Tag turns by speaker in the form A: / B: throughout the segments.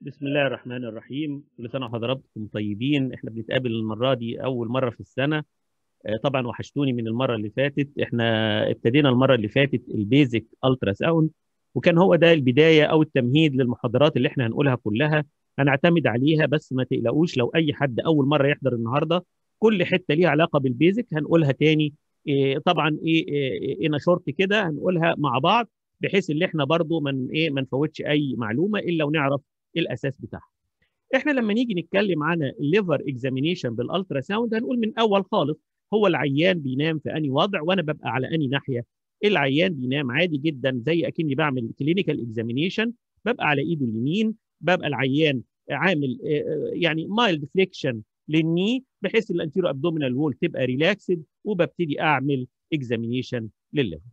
A: بسم الله الرحمن الرحيم كل سنه وحضراتكم طيبين احنا بنتقابل المره دي اول مره في السنه آه، طبعا وحشتوني من المره اللي فاتت احنا ابتدينا المره اللي فاتت البيزك الترا ساوند وكان هو ده البدايه او التمهيد للمحاضرات اللي احنا هنقولها كلها هنعتمد عليها بس ما تقلقوش لو اي حد اول مره يحضر النهارده كل حته ليها علاقه بالبيزك هنقولها تاني إيه طبعا ايه ايه إيه شورت كده هنقولها مع بعض بحيث ان احنا برضو من ايه ما نفوتش اي معلومه الا ونعرف الاساس بتاعها احنا لما نيجي نتكلم عن الليفر اكزامينيشن بالالترا ساوند هنقول من اول خالص هو العيان بينام في اني وضع وانا ببقى على اني ناحيه العيان بينام عادي جدا زي اكني بعمل كلينيكال اكزامينيشن ببقى على ايده اليمين ببقى العيان عامل يعني مايلد فليكشن للني بحيث الانتيرو ابدومينال وول تبقى ريلاكسد وببتدي اعمل اكزامينيشن للليفر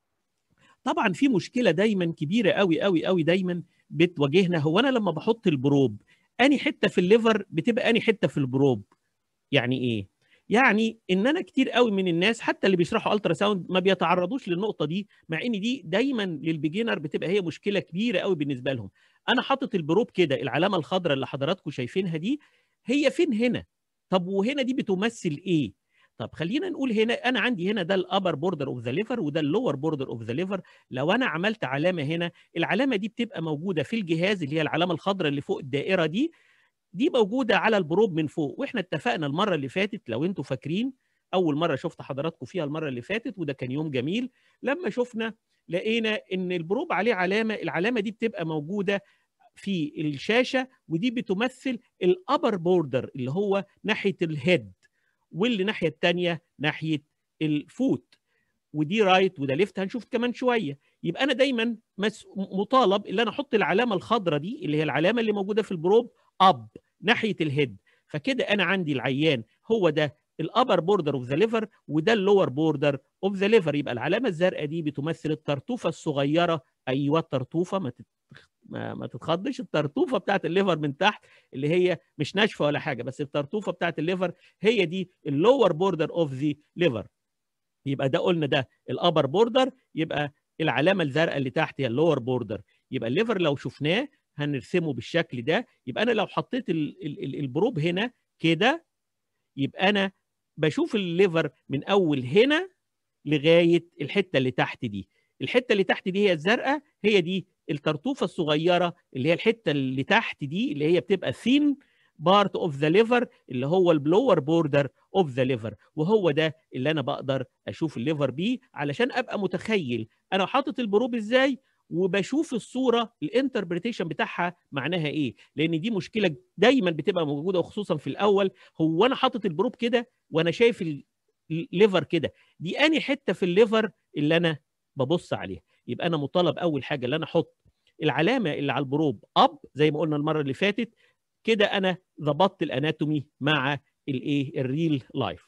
A: طبعا في مشكله دايما كبيره قوي قوي قوي دايما بتواجهنا هو انا لما بحط البروب اني حته في الليفر بتبقى اني حته في البروب يعني ايه يعني ان انا كتير قوي من الناس حتى اللي بيشرحوا الترا ساوند ما بيتعرضوش للنقطه دي مع ان دي دايما للبيجينر بتبقى هي مشكله كبيره قوي بالنسبه لهم انا حاطط البروب كده العلامه الخضراء اللي حضراتكم شايفينها دي هي فين هنا طب وهنا دي بتمثل ايه طب خلينا نقول هنا انا عندي هنا ده الابر بوردر اوف ذا ليفر وده اللور بوردر اوف ذا ليفر لو انا عملت علامه هنا العلامه دي بتبقى موجوده في الجهاز اللي هي العلامه الخضراء اللي فوق الدائره دي دي موجوده على البروب من فوق واحنا اتفقنا المره اللي فاتت لو انتوا فاكرين اول مره شفت حضراتكم فيها المره اللي فاتت وده كان يوم جميل لما شفنا لقينا ان البروب عليه علامه العلامه دي بتبقى موجوده في الشاشه ودي بتمثل الابر بوردر اللي هو ناحيه الهيد واللي الناحيه الثانيه ناحيه الفوت ودي رايت وده ليفت هنشوف كمان شويه يبقى انا دايما مس... مطالب ان انا احط العلامه الخضراء دي اللي هي العلامه اللي موجوده في البروب اب ناحيه الهيد فكده انا عندي العيان هو ده الابر بوردر اوف ذا ليفر وده اللور بوردر اوف ذا ليفر يبقى العلامه الزرقاء دي بتمثل الطرطوفه الصغيره ايوه الطرطوفه ما تت... ما, ما تتخضش الطرطوفه بتاعت الليفر من تحت اللي هي مش ناشفه ولا حاجه بس الطرطوفه بتاعت الليفر هي دي اللور بوردر اوف ذا ليفر يبقى ده قلنا ده الابر بوردر يبقى العلامه الزرقاء اللي تحت هي اللور بوردر يبقى الليفر لو شفناه هنرسمه بالشكل ده يبقى انا لو حطيت ال ال ال البروب هنا كده يبقى انا بشوف الليفر من اول هنا لغايه الحته اللي تحت دي الحته اللي تحت دي هي الزرقاء هي دي الطرطوفه الصغيره اللي هي الحته اللي تحت دي اللي هي بتبقى ثين بارت اوف ذا ليفر اللي هو البلور بوردر اوف ذا ليفر وهو ده اللي انا بقدر اشوف الليفر بيه علشان ابقى متخيل انا حاطط البروب ازاي وبشوف الصوره الانتربريتيشن بتاعها معناها ايه لان دي مشكله دايما بتبقى موجوده وخصوصا في الاول هو انا حاطط البروب كده وانا شايف الليفر كده دي اني حته في الليفر اللي انا ببص عليها يبقى انا مطالب اول حاجه اللي انا احط العلامه اللي على البروب اب زي ما قلنا المره اللي فاتت كده انا ظبطت الاناتومي مع الايه الريل لايف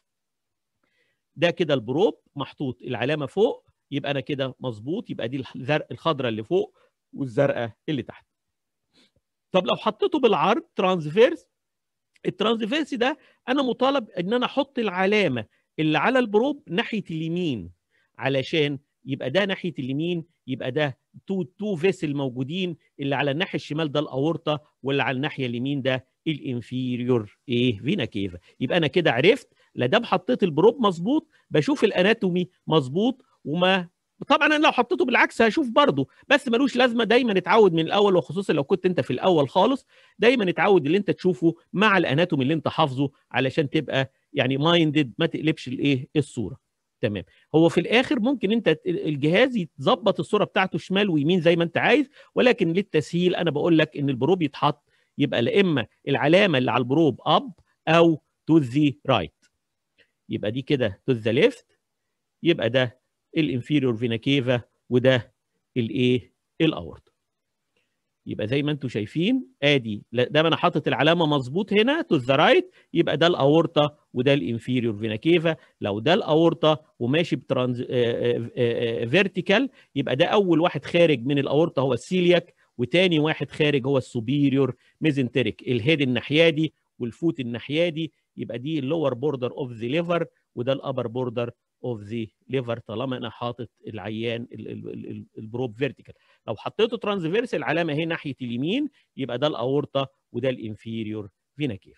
A: ده كده البروب محطوط العلامه فوق يبقى انا كده مظبوط يبقى دي الزرق الخضراء اللي فوق والزرقاء اللي تحت طب لو حطيته بالعرض ترانسفيرس الترانسفيرس ده انا مطالب ان انا احط العلامه اللي على البروب ناحيه اليمين علشان يبقى ده ناحيه اليمين يبقى ده تو تو فيسل موجودين اللي على الناحيه الشمال ده الاورطه واللي على الناحيه اليمين ده الانفيريور ايه فينا كيفا يبقى انا كده عرفت لا دام حطيت البروب مظبوط بشوف الاناتومي مظبوط وما طبعا انا لو حطيته بالعكس هشوف برضه بس ملوش لازمه دايما اتعود من الاول وخصوصا لو كنت انت في الاول خالص دايما اتعود اللي انت تشوفه مع الاناتومي اللي انت حافظه علشان تبقى يعني مايندد ما تقلبش الايه الصوره تمام هو في الاخر ممكن انت الجهاز يتظبط الصوره بتاعته شمال ويمين زي ما انت عايز ولكن للتسهيل انا بقول لك ان البروب يتحط يبقى لا اما العلامه اللي على البروب اب او تو ذا رايت يبقى دي كده تو ذا ليفت يبقى ده الانفيريور فينا كيفا وده الايه الاورطه يبقى زي ما انتم شايفين ادي ده انا حاطط العلامه مظبوط هنا تو ذا رايت يبقى ده الاورطه وده الانفيريور فينا كيفا لو ده الاورطه وماشي بترانز فيرتيكال يبقى ده اول واحد خارج من الاورطه هو السيلياك وتاني واحد خارج هو السوبيريور ميزنتريك الهيد الناحيه دي والفوت الناحيه دي يبقى دي اللور بوردر اوف ذا ليفر وده الابر بوردر اوف ذا ليفر طالما انا حاطط العيان البروب فيرتيكال لو حطيته ترانسفيرس العلامه هي ناحيه اليمين يبقى ده الاورطه وده الانفيريور فينا كيف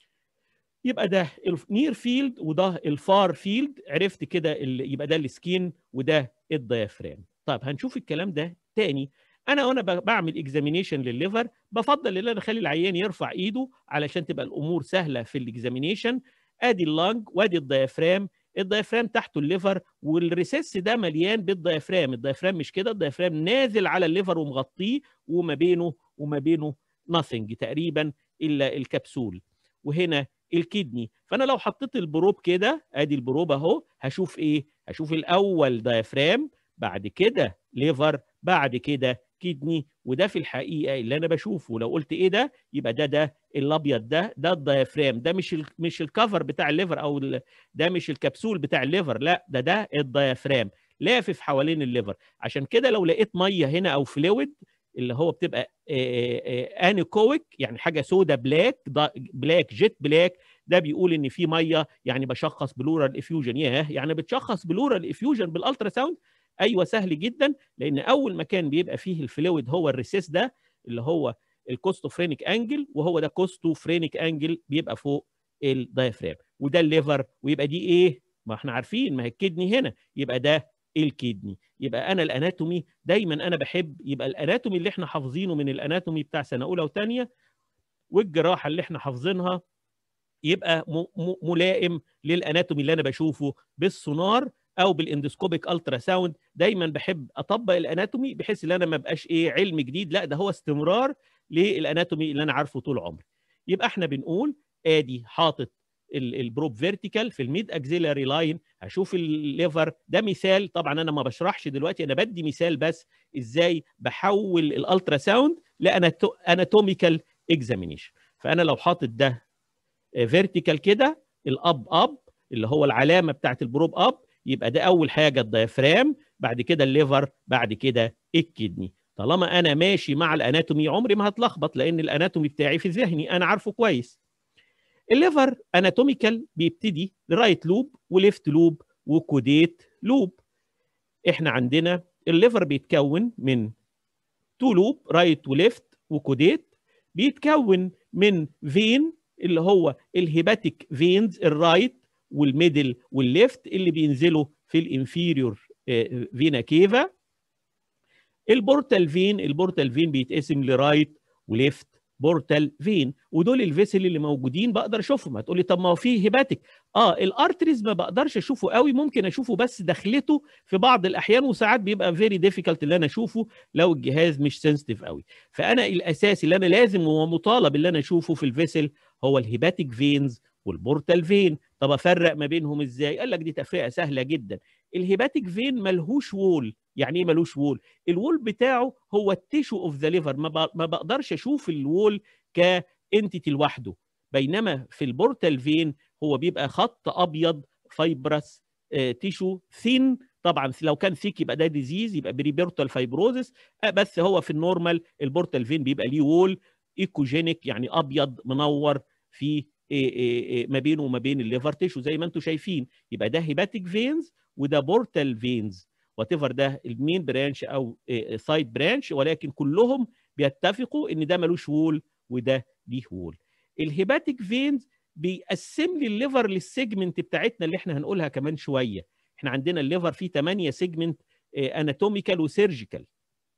A: يبقى ده النير فيلد وده الفار فيلد عرفت كده يبقى ده السكين وده الديافرام طيب هنشوف الكلام ده تاني انا وانا بعمل اكزامينيشن للليفر بفضل ان انا اخلي العيان يرفع ايده علشان تبقى الامور سهله في الاكزامينيشن ادي اللنج وادي الديافرام الديافرام تحته الليفر والريسيس ده مليان بالديافرام الديافرام مش كده الديافرام نازل على الليفر ومغطيه وما بينه وما بينه nothing تقريبا الا الكبسول وهنا الكدني فانا لو حطيت البروب كده ادي البروب اهو هشوف ايه هشوف الاول ديافرام بعد كده ليفر بعد كده كدني وده في الحقيقه اللي انا بشوفه لو قلت ايه ده يبقى ده ده الابيض ده ده الديافرام ده مش ال مش الكفر بتاع الليفر او ده مش الكبسول بتاع الليفر لا ده ده الديافرام لافف حوالين الليفر عشان كده لو لقيت ميه هنا او فلويد اللي هو بتبقى انيكويك يعني حاجه سودا بلاك بلاك جيت بلاك ده بيقول ان في ميه يعني بشخص بلورال افيوجن ياه يعني بتشخص بلورال افيوجن بالالترا ساوند ايوه سهل جدا لان اول مكان بيبقى فيه الفلويد هو الريسيس ده اللي هو الكوستوفرينيك انجل وهو ده كوستوفرينيك انجل بيبقى فوق الدايفرام وده الليفر ويبقى دي ايه ما احنا عارفين ما هي الكدني هنا يبقى ده الكدني يبقى انا الاناتومي دايما انا بحب يبقى الاناتومي اللي احنا حافظينه من الاناتومي بتاع سنه اولى وثانيه والجراحه اللي احنا حافظينها يبقى ملائم للاناتومي اللي انا بشوفه بالسونار او بالاندسكوبيك الترا ساوند دايما بحب اطبق الاناتومي بحيث ان انا ما بقاش ايه علم جديد لا ده هو استمرار للاناتومي اللي انا عارفه طول عمري يبقى احنا بنقول ادي حاطط البروب فيرتيكال في الميد اكزيلاري لاين هشوف الليفر ده مثال طبعا انا ما بشرحش دلوقتي انا بدي مثال بس ازاي بحول الالترا ساوند لاناتوميكال اكزامينيشن فانا لو حاطط ده فيرتيكال كده الاب اب اللي هو العلامه بتاعت البروب اب يبقى ده اول حاجه الديافرام بعد كده الليفر بعد كده الكدني طالما انا ماشي مع الاناتومي عمري ما هتلخبط لان الاناتومي بتاعي في ذهني انا عارفه كويس الليفر اناتوميكال بيبتدي رايت لوب وليفت لوب وكوديت لوب احنا عندنا الليفر بيتكون من تو لوب رايت وليفت وكوديت بيتكون من فين اللي هو الهيباتيك فينز الرايت والميدل والليفت اللي بينزلوا في الانفيريور فينا كيفا البورتال فين البورتال فين بيتقسم لرايت وليفت بورتال فين ودول الفيسل اللي موجودين بقدر اشوفهم هتقولي طب ما هو فيه هيباتيك اه الارتريز ما بقدرش اشوفه قوي ممكن اشوفه بس دخلته في بعض الاحيان وساعات بيبقى فيري ديفيكالت اللي انا اشوفه لو الجهاز مش سنسيتيف قوي فانا الاساسي اللي انا لازم ومطالب اللي انا اشوفه في الفيسل هو الهيباتيك فينز والبورتال فين طب افرق ما بينهم ازاي قال لك دي تفرقه سهله جدا الهيباتيك فين ملهوش وول يعني ايه ملوش وول الوول بتاعه هو التيشو اوف ذا ليفر ما بقدرش اشوف الوول كانتيتي لوحده بينما في البورتال فين هو بيبقى خط ابيض فايبرس تيشو ثين طبعا لو كان ثيك يبقى ده ديزيز يبقى بريبورتال فايبروزس بس هو في النورمال البورتال فين بيبقى ليه وول ايكوجينيك يعني ابيض منور في ما بينه وما بين الليفر تيشو زي ما انتم شايفين يبقى ده هيباتيك فينز وده بورتال فينز وات ايفر ده المين برانش او سايد برانش ولكن كلهم بيتفقوا ان ده ملوش وول وده ليه وول الهيباتيك فينز بيقسم لي الليفر للسيجمنت بتاعتنا اللي احنا هنقولها كمان شويه احنا عندنا الليفر فيه 8 سيجمنت اناتوميكال وسيرجيكال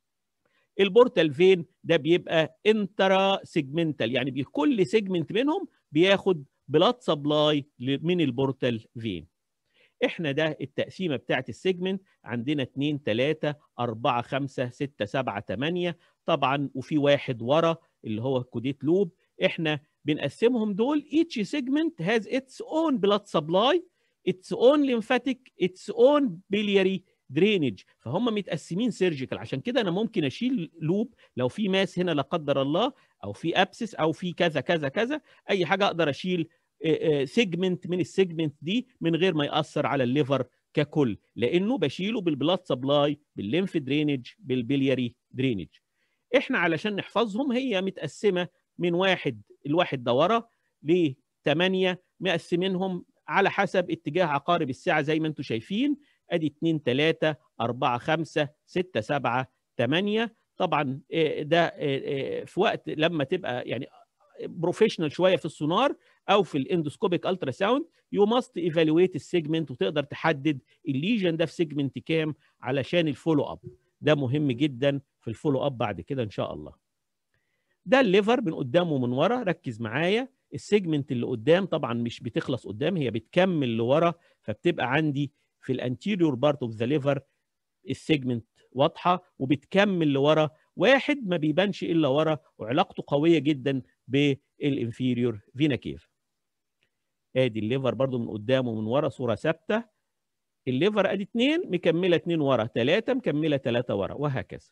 A: البورتال فين ده بيبقى انترا سيجمنتال يعني كل سيجمنت منهم بياخد بلاد سبلاي من البورتال فين احنا ده التقسيمه بتاعت السيجمنت عندنا 2 3 4 5 6 7 8 طبعا وفي واحد ورا اللي هو كوديت لوب احنا بنقسمهم دول each segment has its own blood supply its own lymphatic its own biliary درينج فهم متقسمين سيرجيكال عشان كده انا ممكن اشيل لوب لو في ماس هنا لا قدر الله او في ابسس او في كذا كذا كذا اي حاجه اقدر اشيل سيجمنت من السيجمنت دي من غير ما ياثر على الليفر ككل لانه بشيله بالبلاد سبلاي بالليمف درينج بالبلياري درينج احنا علشان نحفظهم هي متقسمه من واحد الواحد ده ورا لثمانيه مقسمينهم على حسب اتجاه عقارب الساعه زي ما انتم شايفين ادي 2 3 4 5 6 7 8 طبعا ده في وقت لما تبقى يعني بروفيشنال شويه في السونار او في الاندوسكوبيك الترا ساوند يو ماست ايفالويت السيجمنت وتقدر تحدد الليجن ده في سيجمنت كام علشان الفولو اب ده مهم جدا في الفولو اب بعد كده ان شاء الله ده الليفر من قدام ومن ورا ركز معايا السيجمنت اللي قدام طبعا مش بتخلص قدام هي بتكمل لورا فبتبقى عندي في الانتيريور بارت اوف ذا ليفر السيجمنت واضحه وبتكمل لورا واحد ما بيبانش الا ورا وعلاقته قويه جدا بالانفيريور فينا كيف ادي الليفر برضو من قدام ومن ورا صوره ثابته الليفر ادي اثنين مكمله اثنين ورا ثلاثه مكمله ثلاثه ورا وهكذا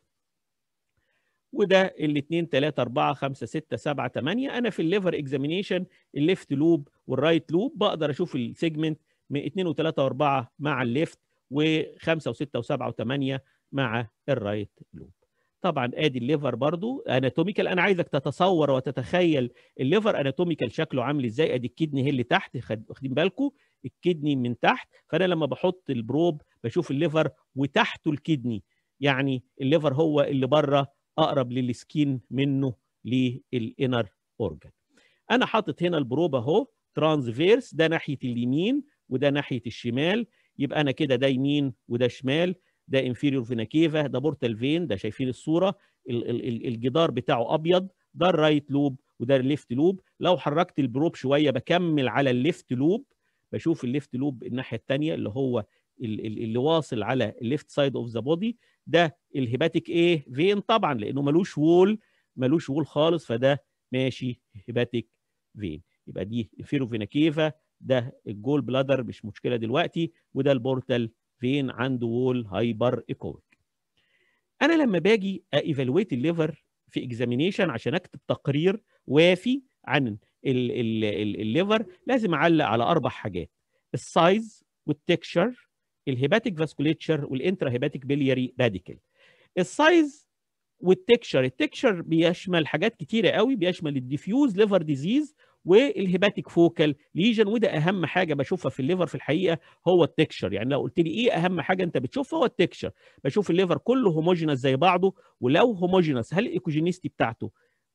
A: وده الاثنين ثلاثة أربعة خمسة ستة سبعة ثمانية أنا في الليفر اكزامينيشن الليفت لوب والرايت لوب بقدر أشوف السيجمنت من اثنين وثلاثة وأربعة مع الليفت وخمسة وستة وسبعة وثمانية مع الرايت لوب طبعا ادي الليفر برضو اناتوميكال انا عايزك تتصور وتتخيل الليفر اناتوميكال شكله عامل ازاي ادي الكدني هي اللي تحت واخدين بالكم الكدني من تحت فانا لما بحط البروب بشوف الليفر وتحته الكدني يعني الليفر هو اللي بره اقرب للسكين منه للانر اورجان انا حاطط هنا البروب اهو ترانسفيرس ده ناحيه اليمين وده ناحيه الشمال يبقى انا كده ده يمين وده شمال ده انفيريور فينا كيفا ده بورتال فين ده شايفين الصوره الجدار بتاعه ابيض ده الرايت لوب وده الليفت لوب لو حركت البروب شويه بكمل على الليفت لوب بشوف الليفت لوب الناحيه الثانيه اللي هو اللي واصل على الليفت سايد اوف ذا بودي ده الهيباتيك ايه فين طبعا لانه ملوش وول ملوش وول خالص فده ماشي هيباتيك فين يبقى دي انفيرو فينا كيفا ده الجول بلادر مش مشكله دلوقتي وده البورتال فين عنده وول هايبر ايكويك انا لما باجي ايفالويت الليفر في اكزامينيشن عشان اكتب تقرير وافي عن الليفر لازم اعلق على اربع حاجات السايز والتكشر الهيباتيك فاسكوليتشر والانترا هيباتيك بيلياري راديكال السايز والتكشر التكشر بيشمل حاجات كتيره قوي بيشمل الديفيوز ليفر ديزيز والهيباتيك فوكال ليجن وده اهم حاجه بشوفها في الليفر في الحقيقه هو التكشر يعني لو قلت لي ايه اهم حاجه انت بتشوفها هو التكشر بشوف الليفر كله هوموجينس زي بعضه ولو هوموجينس هل الايكوجينيستي بتاعته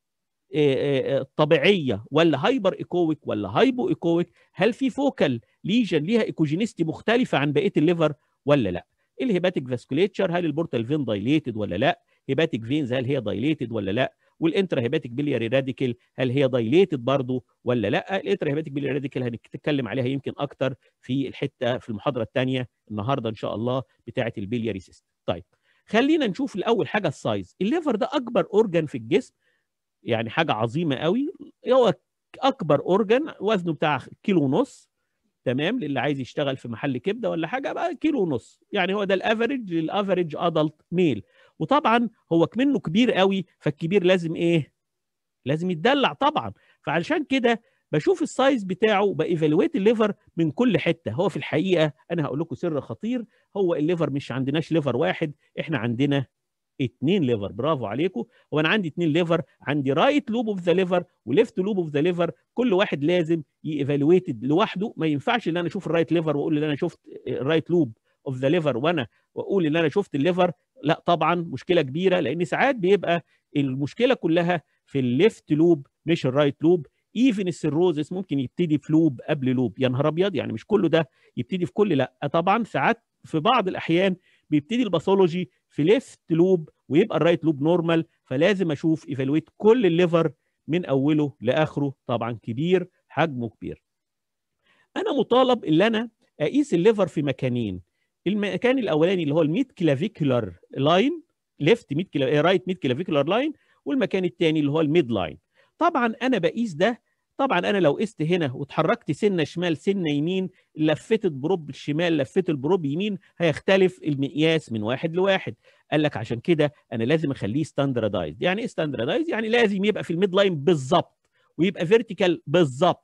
A: طبيعيه ولا هايبر ايكويك ولا هايبو ايكويك هل في فوكال ليجن ليها ايكوجينيستي مختلفه عن بقيه الليفر ولا لا الهيباتيك فاسكوليتشر هل البورتال فين دايليتد ولا لا هيباتيك فينز هل هي دايليتد ولا لا والانترا هيباتيك بيلياري راديكال هل هي دايليتد برضه ولا لا الانترا هيباتيك بيلياري راديكال هنتكلم عليها يمكن اكتر في الحته في المحاضره الثانيه النهارده ان شاء الله بتاعه البيلياري سيستم طيب خلينا نشوف الاول حاجه السايز الليفر ده اكبر اورجان في الجسم يعني حاجه عظيمه قوي هو اكبر اورجان وزنه بتاع كيلو ونص تمام للي عايز يشتغل في محل كبده ولا حاجه بقى كيلو ونص يعني هو ده الافريج للافريج ادلت ميل وطبعا هو منه كبير قوي فالكبير لازم ايه لازم يتدلع طبعا فعلشان كده بشوف السايز بتاعه بايفالويت الليفر من كل حته هو في الحقيقه انا هقول لكم سر خطير هو الليفر مش عندناش ليفر واحد احنا عندنا اتنين ليفر برافو عليكم هو انا عندي اتنين ليفر عندي رايت لوب اوف ذا ليفر وليفت لوب اوف ذا ليفر كل واحد لازم ييفالويتد لوحده ما ينفعش ان انا اشوف الرايت ليفر واقول ان انا شفت الرايت لوب اوف ذا ليفر وانا واقول ان انا شفت الليفر لا طبعا مشكله كبيره لان ساعات بيبقى المشكله كلها في الليفت لوب مش الرايت لوب ايفن السيروزس ممكن يبتدي في لوب قبل لوب يا نهار ابيض يعني مش كله ده يبتدي في كل لا طبعا ساعات في بعض الاحيان بيبتدي الباثولوجي في ليفت لوب ويبقى الرايت لوب نورمال فلازم اشوف ايفالويت كل الليفر من اوله لاخره طبعا كبير حجمه كبير انا مطالب ان انا اقيس الليفر في مكانين المكان الاولاني اللي هو الميد كلافيكولار لاين ليفت ميد كلا... رايت ميد كلافيكولار لاين والمكان الثاني اللي هو الميد لاين طبعا انا بقيس ده طبعا انا لو قست هنا واتحركت سنه شمال سنه يمين لفيت البروب الشمال لفيت البروب يمين هيختلف المقياس من واحد لواحد قال لك عشان كده انا لازم اخليه ستاندردايز يعني ايه ستاندردايز يعني لازم يبقى في الميد لاين بالظبط ويبقى فيرتيكال بالظبط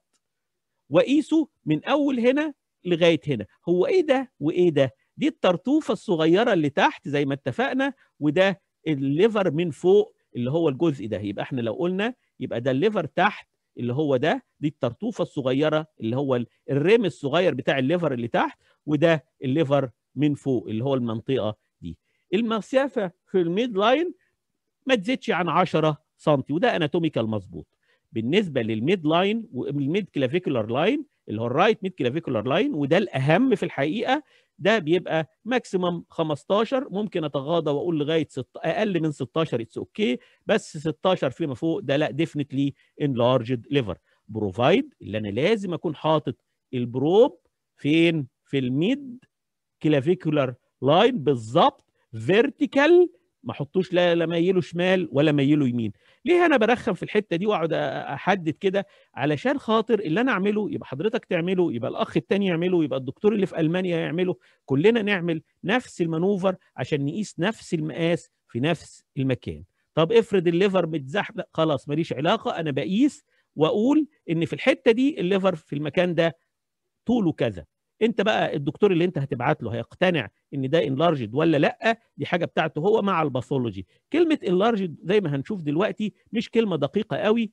A: واقيسه من اول هنا لغايه هنا هو ايه ده وايه ده دي الطرطوفه الصغيره اللي تحت زي ما اتفقنا وده الليفر من فوق اللي هو الجزء ده يبقى احنا لو قلنا يبقى ده الليفر تحت اللي هو ده دي الطرطوفه الصغيره اللي هو الريم الصغير بتاع الليفر اللي تحت وده الليفر من فوق اللي هو المنطقه دي المسافه في الميد لاين ما تزيدش عن 10 سم وده اناتوميكال مظبوط بالنسبه للميد لاين والميد كلافيكولار لاين اللي هو الرايت ميد كلافيكولار لاين وده الاهم في الحقيقه ده بيبقى ماكسيمم 15 ممكن اتغاضى واقول لغايه ست... اقل من 16 اتس اوكي okay. بس 16 فيما فوق ده لا ديفنتلي انلارجد ليفر بروفايد اللي انا لازم اكون حاطط البروب فين في الميد كلافيكولار لاين بالظبط فيرتيكال ما احطوش لا لا ميله شمال ولا ميله يمين ليه انا برخم في الحته دي واقعد احدد كده علشان خاطر اللي انا اعمله يبقى حضرتك تعمله يبقى الاخ التاني يعمله يبقى الدكتور اللي في المانيا يعمله كلنا نعمل نفس المانوفر عشان نقيس نفس المقاس في نفس المكان طب افرض الليفر متزحلق خلاص ماليش علاقه انا بقيس واقول ان في الحته دي الليفر في المكان ده طوله كذا انت بقى الدكتور اللي انت هتبعت له هيقتنع ان ده انلارجد ولا لا دي حاجه بتاعته هو مع الباثولوجي كلمه انلارجد زي ما هنشوف دلوقتي مش كلمه دقيقه قوي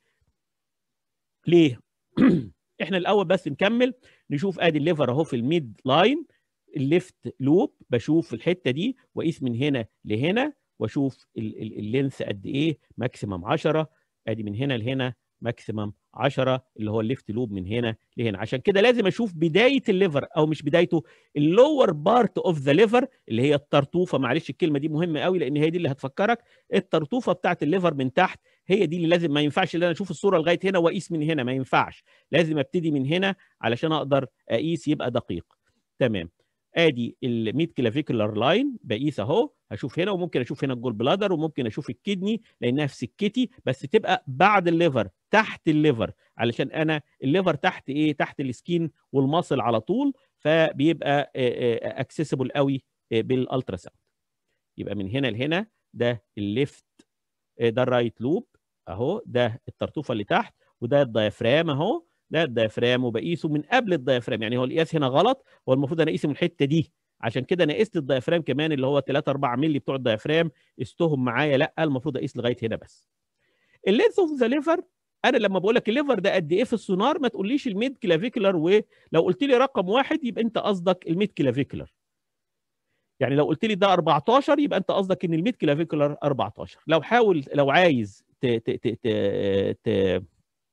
A: ليه احنا الاول بس نكمل نشوف ادي الليفر اهو في الميد لاين الليفت لوب بشوف الحته دي واقيس من هنا لهنا واشوف اللينث قد ايه ماكسيمم 10 ادي من هنا لهنا ماكسيمم 10 اللي هو الليفت لوب من هنا لهنا عشان كده لازم اشوف بدايه الليفر او مش بدايته اللور بارت اوف ذا ليفر اللي هي الطرطوفه معلش الكلمه دي مهمه قوي لان هي دي اللي هتفكرك الطرطوفه بتاعت الليفر من تحت هي دي اللي لازم ما ينفعش ان انا اشوف الصوره لغايه هنا واقيس من هنا ما ينفعش لازم ابتدي من هنا علشان اقدر اقيس يبقى دقيق تمام ادي ال 100 كلافيكولار لاين بقيس اهو هشوف هنا وممكن اشوف هنا الجول بلادر وممكن اشوف الكدني لانها في سكتي بس تبقى بعد الليفر تحت الليفر علشان انا الليفر تحت ايه تحت السكين والمصل على طول فبيبقى اكسسبل قوي بالالترا ساوند يبقى من هنا لهنا ده الليفت ده الرايت لوب اهو ده الطرطوفه اللي تحت وده الديافرام اهو ده الديافرام وبقيسه من قبل الديافرام يعني هو القياس هنا غلط هو المفروض انا اقيسه من الحته دي عشان كده انا قست الديافرام كمان اللي هو 3 4 مللي بتوع الديافرام قستهم معايا لا المفروض اقيس لغايه هنا بس اللينث اوف ذا ليفر انا لما بقول لك الليفر ده قد ايه في السونار ما تقوليش الميد كلافيكولار ولو قلت لي رقم واحد يبقى انت قصدك الميد كلافيكولار يعني لو قلت لي ده 14 يبقى انت قصدك ان الميد كلافيكولار 14 لو حاول لو عايز ت ت ت ت, ت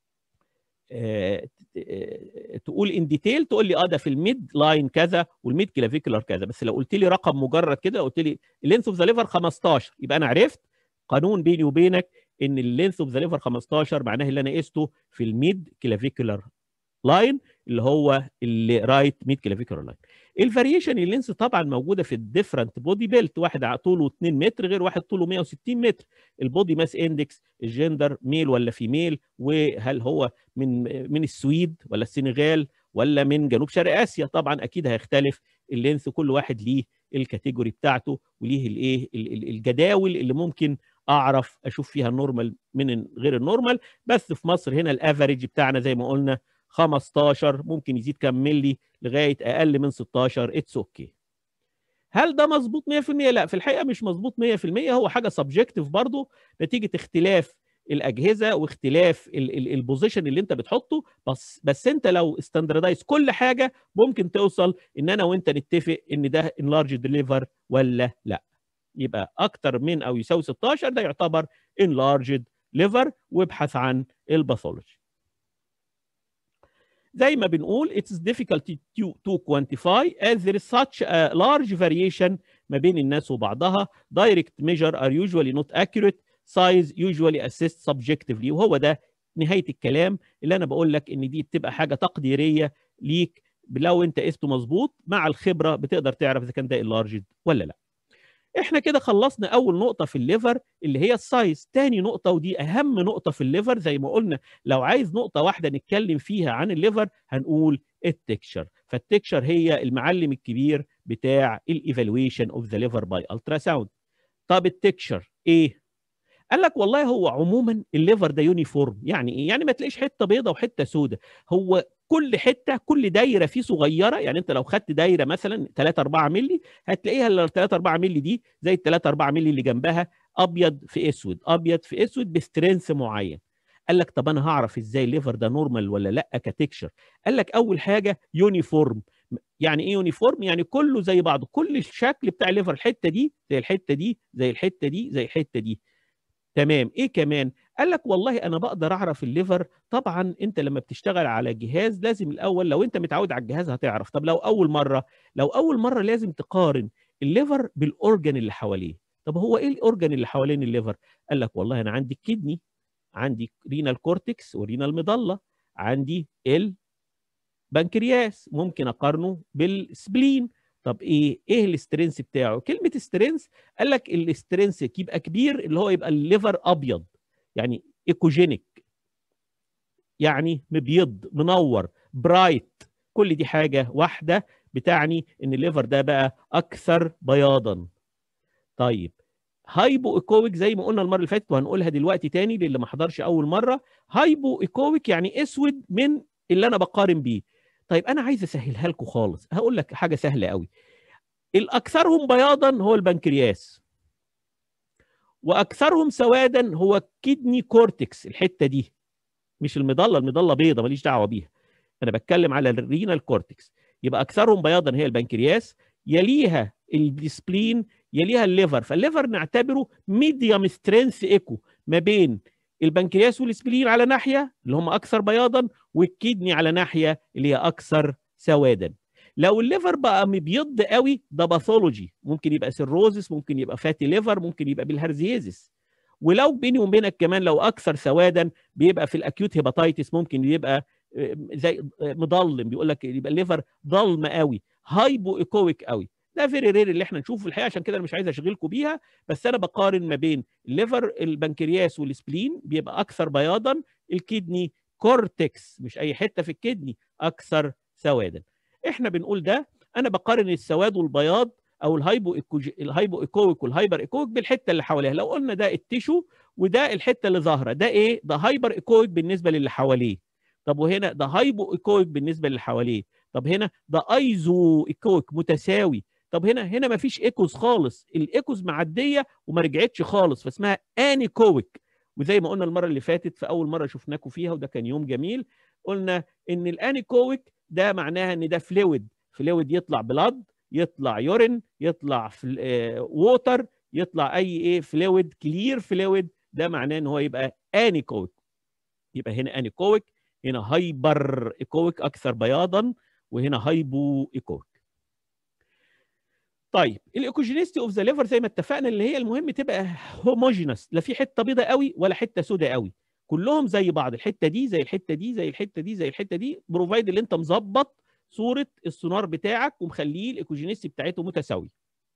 A: تقول ان ديتيل تقول لي اه ده في الميد لاين كذا والميد كلافيكولار كذا بس لو قلت لي رقم مجرد كده قلت لي اللينث اوف ذا ليفر 15 يبقى انا عرفت قانون بيني وبينك ان اللينث اوف ذا ليفر 15 معناه اللي انا قسته في الميد كلافيكولار لاين اللي هو اللي رايت ميد كلافيكولار لاين الفاريشن اللينس طبعا موجوده في الديفرنت بودي بيلت واحد طوله 2 متر غير واحد طوله 160 متر البودي ماس اندكس الجندر ميل ولا فيميل وهل هو من من السويد ولا السنغال ولا من جنوب شرق اسيا طبعا اكيد هيختلف اللينس كل واحد ليه الكاتيجوري بتاعته وليه الايه الجداول اللي ممكن اعرف اشوف فيها النورمال من غير النورمال بس في مصر هنا الافريج بتاعنا زي ما قلنا 15 ممكن يزيد كام ملي لغايه اقل من 16 اتس اوكي okay. هل ده مظبوط 100% لا في الحقيقه مش مظبوط 100% هو حاجه سبجكتيف برضه نتيجه اختلاف الاجهزه واختلاف البوزيشن اللي انت بتحطه بس بس انت لو استاندردايز كل حاجه ممكن توصل ان انا وانت نتفق ان ده انلارج ديليفر ولا لا يبقى اكتر من او يساوي 16 ده يعتبر انلارجد ليفر وابحث عن الباثولوجي زي ما بنقول it is difficult to, to quantify as there is such a large variation ما بين الناس وبعضها direct measure are usually not accurate size usually assessed subjectively وهو ده نهايه الكلام اللي انا بقول لك ان دي بتبقى حاجه تقديريه ليك لو انت قسته مظبوط مع الخبره بتقدر تعرف اذا كان ده اللارجد ولا لا احنا كده خلصنا اول نقطه في الليفر اللي هي السايز تاني نقطه ودي اهم نقطه في الليفر زي ما قلنا لو عايز نقطه واحده نتكلم فيها عن الليفر هنقول التكشر فالتكشر هي المعلم الكبير بتاع الايفالويشن اوف ذا ليفر باي الترا ساوند طب التكشر ايه قال لك والله هو عموما الليفر ده يونيفورم يعني ايه يعني ما تلاقيش حته بيضه وحته سودة هو كل حته كل دايره فيه صغيره يعني انت لو خدت دايره مثلا 3 4 مللي هتلاقيها ال 3 4 مللي دي زي ال 3 4 مللي اللي جنبها ابيض في اسود ابيض في اسود بسترينث معين قال لك طب انا هعرف ازاي الليفر ده نورمال ولا لا كتكشر قال لك اول حاجه يونيفورم يعني ايه يونيفورم يعني كله زي بعضه كل الشكل بتاع الليفر الحته دي زي الحته دي زي الحته دي زي الحته دي تمام ايه كمان قال لك والله انا بقدر اعرف الليفر طبعا انت لما بتشتغل على جهاز لازم الاول لو انت متعود على الجهاز هتعرف طب لو اول مره لو اول مره لازم تقارن الليفر بالاورجن اللي حواليه طب هو ايه الاورجن اللي حوالين الليفر قال لك والله انا عندي الكدني عندي رينال كورتكس ورينال مضله عندي البنكرياس ممكن اقارنه بالسبلين طب ايه ايه الاسترنس بتاعه كلمه استرنس قال لك الاسترنس يبقى كبير اللي هو يبقى الليفر ابيض يعني ايكوجينيك يعني مبيض منور برايت كل دي حاجه واحده بتعني ان الليفر ده بقى اكثر بياضا طيب هايبو ايكويك زي ما قلنا المره اللي فاتت وهنقولها دلوقتي تاني للي ما حضرش اول مره هايبو ايكويك يعني اسود من اللي انا بقارن بيه طيب انا عايز اسهلها لكم خالص هقول لك حاجه سهله قوي الاكثرهم بياضا هو البنكرياس واكثرهم سوادا هو الكدني كورتكس الحته دي مش المضله المضله بيضه ماليش دعوه بيها انا بتكلم على الرينال كورتكس يبقى اكثرهم بياضا هي البنكرياس يليها الديسبلين يليها الليفر فالليفر نعتبره ميديوم سترينث ايكو ما بين البنكرياس والسبلين على ناحيه اللي هم اكثر بياضا والكدني على ناحيه اللي هي اكثر سوادا لو الليفر بقى مبيض قوي ده باثولوجي ممكن يبقى سيروزس ممكن يبقى فاتي ليفر ممكن يبقى بالهرزيزس ولو بيني وبينك كمان لو اكثر سوادا بيبقى في الاكيوت هيباتيتس ممكن يبقى زي مضلم بيقول لك يبقى الليفر ضلمه قوي هايبو ايكويك قوي ده فيري رير اللي احنا نشوفه في الحقيقه عشان كده انا مش عايز اشغلكم بيها بس انا بقارن ما بين الليفر البنكرياس والسبلين بيبقى اكثر بياضا الكدني كورتكس مش اي حته في الكدني اكثر سوادا احنا بنقول ده انا بقارن السواد والبياض او الهايبو الهايبو ايكويك والهايبر ايكويك بالحته اللي حواليها لو قلنا ده التيشو وده الحته اللي ظاهره ده ايه ده هايبر ايكويك بالنسبه للي حواليه طب وهنا ده هايبو ايكويك بالنسبه للي حواليه طب هنا ده ايزو ايكويك متساوي طب هنا هنا ما فيش ايكوز خالص الايكوز معديه وما رجعتش خالص فاسمها انيكويك وزي ما قلنا المره اللي فاتت في اول مره شفناكم فيها وده كان يوم جميل قلنا ان الانيكويك ده معناها ان ده فلويد فلويد يطلع بلاد يطلع يورين يطلع ووتر يطلع اي ايه فلويد كلير فلويد ده معناه ان هو يبقى انيكويك يبقى هنا انيكويك هنا هايبر ايكويك اكثر بياضا وهنا هايبو ايكويك طيب الايكوجينيستي اوف ذا ليفر زي ما اتفقنا اللي هي المهم تبقى هوموجينس لا في حته بيضاء قوي ولا حته سوداء قوي كلهم زي بعض الحته دي زي الحته دي زي الحته دي زي الحته دي بروفايد اللي انت مظبط صوره السونار بتاعك ومخليه الايكوجينيستي بتاعته متساوي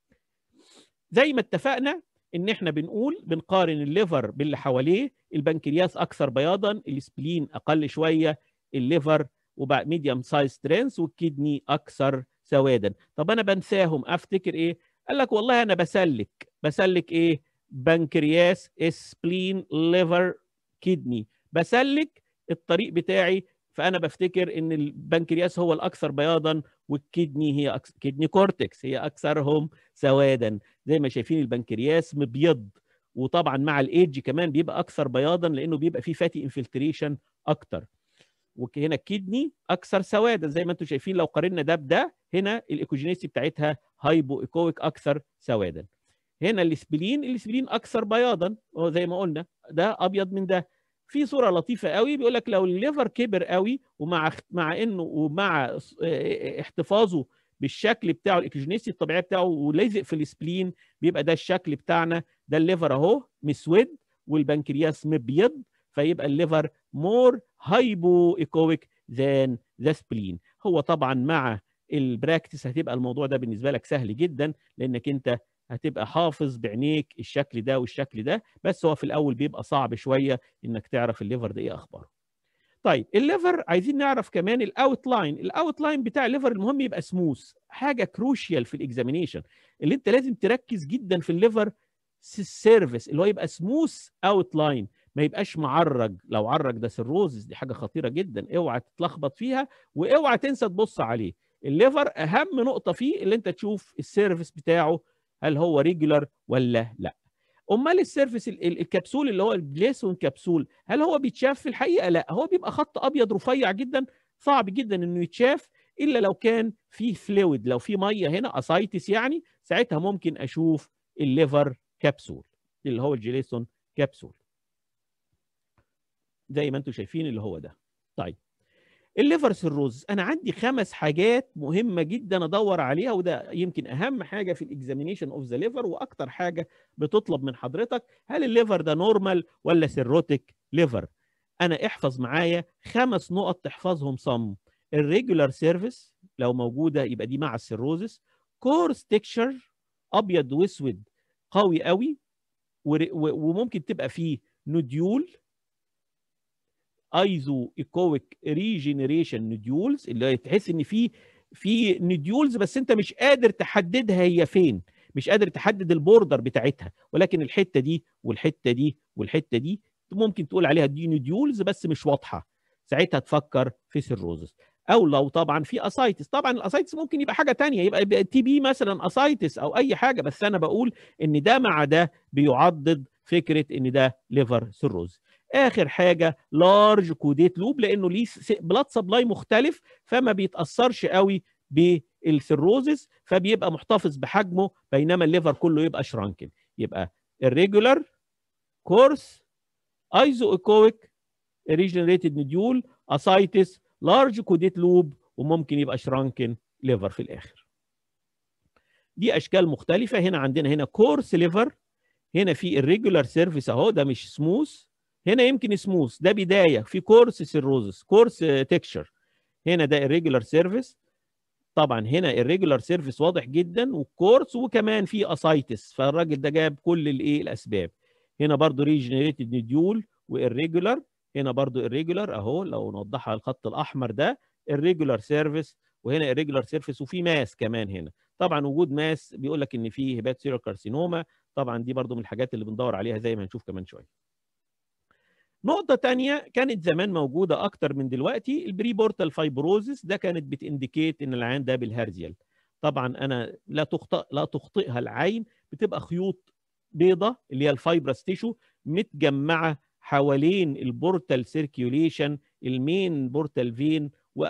A: زي ما اتفقنا ان احنا بنقول بنقارن الليفر باللي حواليه البنكرياس اكثر بياضا السبلين اقل شويه الليفر وبعد ميديوم سايز سترينث والكدني اكثر سوادا طب انا بنساهم افتكر ايه قال لك والله انا بسلك بسلك ايه بنكرياس سبلين ليفر كدني بسلك الطريق بتاعي فانا بفتكر ان البنكرياس هو الاكثر بياضا والكدني هي أكثر كدني كورتكس هي اكثرهم سوادا زي ما شايفين البنكرياس مبيض وطبعا مع الايدج كمان بيبقى اكثر بياضا لانه بيبقى فيه فاتي انفلتريشن اكتر وهنا الكدني اكثر سوادا زي ما انتم شايفين لو قارنا ده بده هنا الايكوجينيسي بتاعتها هايبو ايكويك اكثر سوادا هنا الاسبلين الاسبلين اكثر بياضا هو زي ما قلنا ده ابيض من ده في صوره لطيفه قوي بيقول لك لو الليفر كبر قوي ومع مع انه ومع احتفاظه بالشكل بتاعه الايكوجينيسي الطبيعي بتاعه ولازق في السبلين بيبقى ده الشكل بتاعنا ده الليفر اهو مسود والبنكرياس مبيض فيبقى الليفر مور هايبو ايكويك ذان ذا سبلين هو طبعا مع البراكتس هتبقى الموضوع ده بالنسبه لك سهل جدا لانك انت هتبقى حافظ بعينيك الشكل ده والشكل ده بس هو في الاول بيبقى صعب شويه انك تعرف الليفر ده ايه اخباره طيب الليفر عايزين نعرف كمان الاوت لاين الاوت لاين بتاع الليفر المهم يبقى سموث حاجه كروشيال في الاكزامينيشن اللي انت لازم تركز جدا في الليفر السيرفيس اللي هو يبقى سموث اوت لاين ما يبقاش معرج لو عرج ده سيروزس دي حاجه خطيره جدا اوعى تتلخبط فيها واوعى تنسى تبص عليه الليفر اهم نقطه فيه اللي انت تشوف السيرفيس بتاعه هل هو ريجولار ولا لا امال السيرفيس الكبسول اللي هو الجليسون كبسول هل هو بيتشاف في الحقيقه لا هو بيبقى خط ابيض رفيع جدا صعب جدا انه يتشاف الا لو كان في فلويد لو في ميه هنا اسايتس يعني ساعتها ممكن اشوف الليفر كبسول اللي هو الجليسون كبسول زي ما انتم شايفين اللي هو ده طيب الليفر سيروز انا عندي خمس حاجات مهمه جدا ادور عليها وده يمكن اهم حاجه في الاكزامينيشن اوف ذا ليفر واكتر حاجه بتطلب من حضرتك هل الليفر ده نورمال ولا سيروتيك ليفر انا احفظ معايا خمس نقط تحفظهم صم الريجولار سيرفيس لو موجوده يبقى دي مع السيروزس كورس تكشر ابيض واسود قوي قوي وممكن تبقى فيه نوديول ايزو ايكويك ريجينيريشن نوديولز اللي تحس ان في في نوديولز بس انت مش قادر تحددها هي فين مش قادر تحدد البوردر بتاعتها ولكن الحته دي والحته دي والحته دي ممكن تقول عليها دي نوديولز بس مش واضحه ساعتها تفكر في سيروزس او لو طبعا في اسايتس طبعا الاسايتس ممكن يبقى حاجه تانية يبقى تي بي مثلا اسايتس او اي حاجه بس انا بقول ان ده مع ده بيعضد فكره ان ده ليفر سيروز اخر حاجه لارج كوديت لوب لانه ليه بلاد سبلاي مختلف فما بيتاثرش قوي بالسيروزس فبيبقى محتفظ بحجمه بينما الليفر كله يبقى شرانكن يبقى الريجولار كورس ايزو ايكويك ريجنريتد نوديول اسايتس لارج كوديت لوب وممكن يبقى شرانكن ليفر في الاخر دي اشكال مختلفه هنا عندنا هنا كورس ليفر هنا في الريجولار سيرفيس اهو ده مش سموث هنا يمكن سموث ده بدايه في كورس سيروزس كورس تكشر هنا ده الريجولار سيرفيس طبعا هنا الريجولار سيرفيس واضح جدا والكورس وكمان في اسايتس فالراجل ده جاب كل الايه الاسباب هنا برضو ريجنريتد نوديول والريجولار هنا برضو الريجولار اهو لو نوضحها الخط الاحمر ده الريجولار سيرفيس وهنا الريجولار سيرفيس وفي ماس كمان هنا طبعا وجود ماس بيقول لك ان في هيبات سيرو كارسينوما طبعا دي برضو من الحاجات اللي بندور عليها زي ما هنشوف كمان شويه نقطة تانية كانت زمان موجودة أكتر من دلوقتي البري بورتال فايبروزس ده كانت بتindicate إن العين ده بالهرزيال طبعا أنا لا تخطئ لا تخطئها العين بتبقى خيوط بيضة اللي هي الفايبرس تيشو متجمعة حوالين البورتال سيركيوليشن المين بورتال فين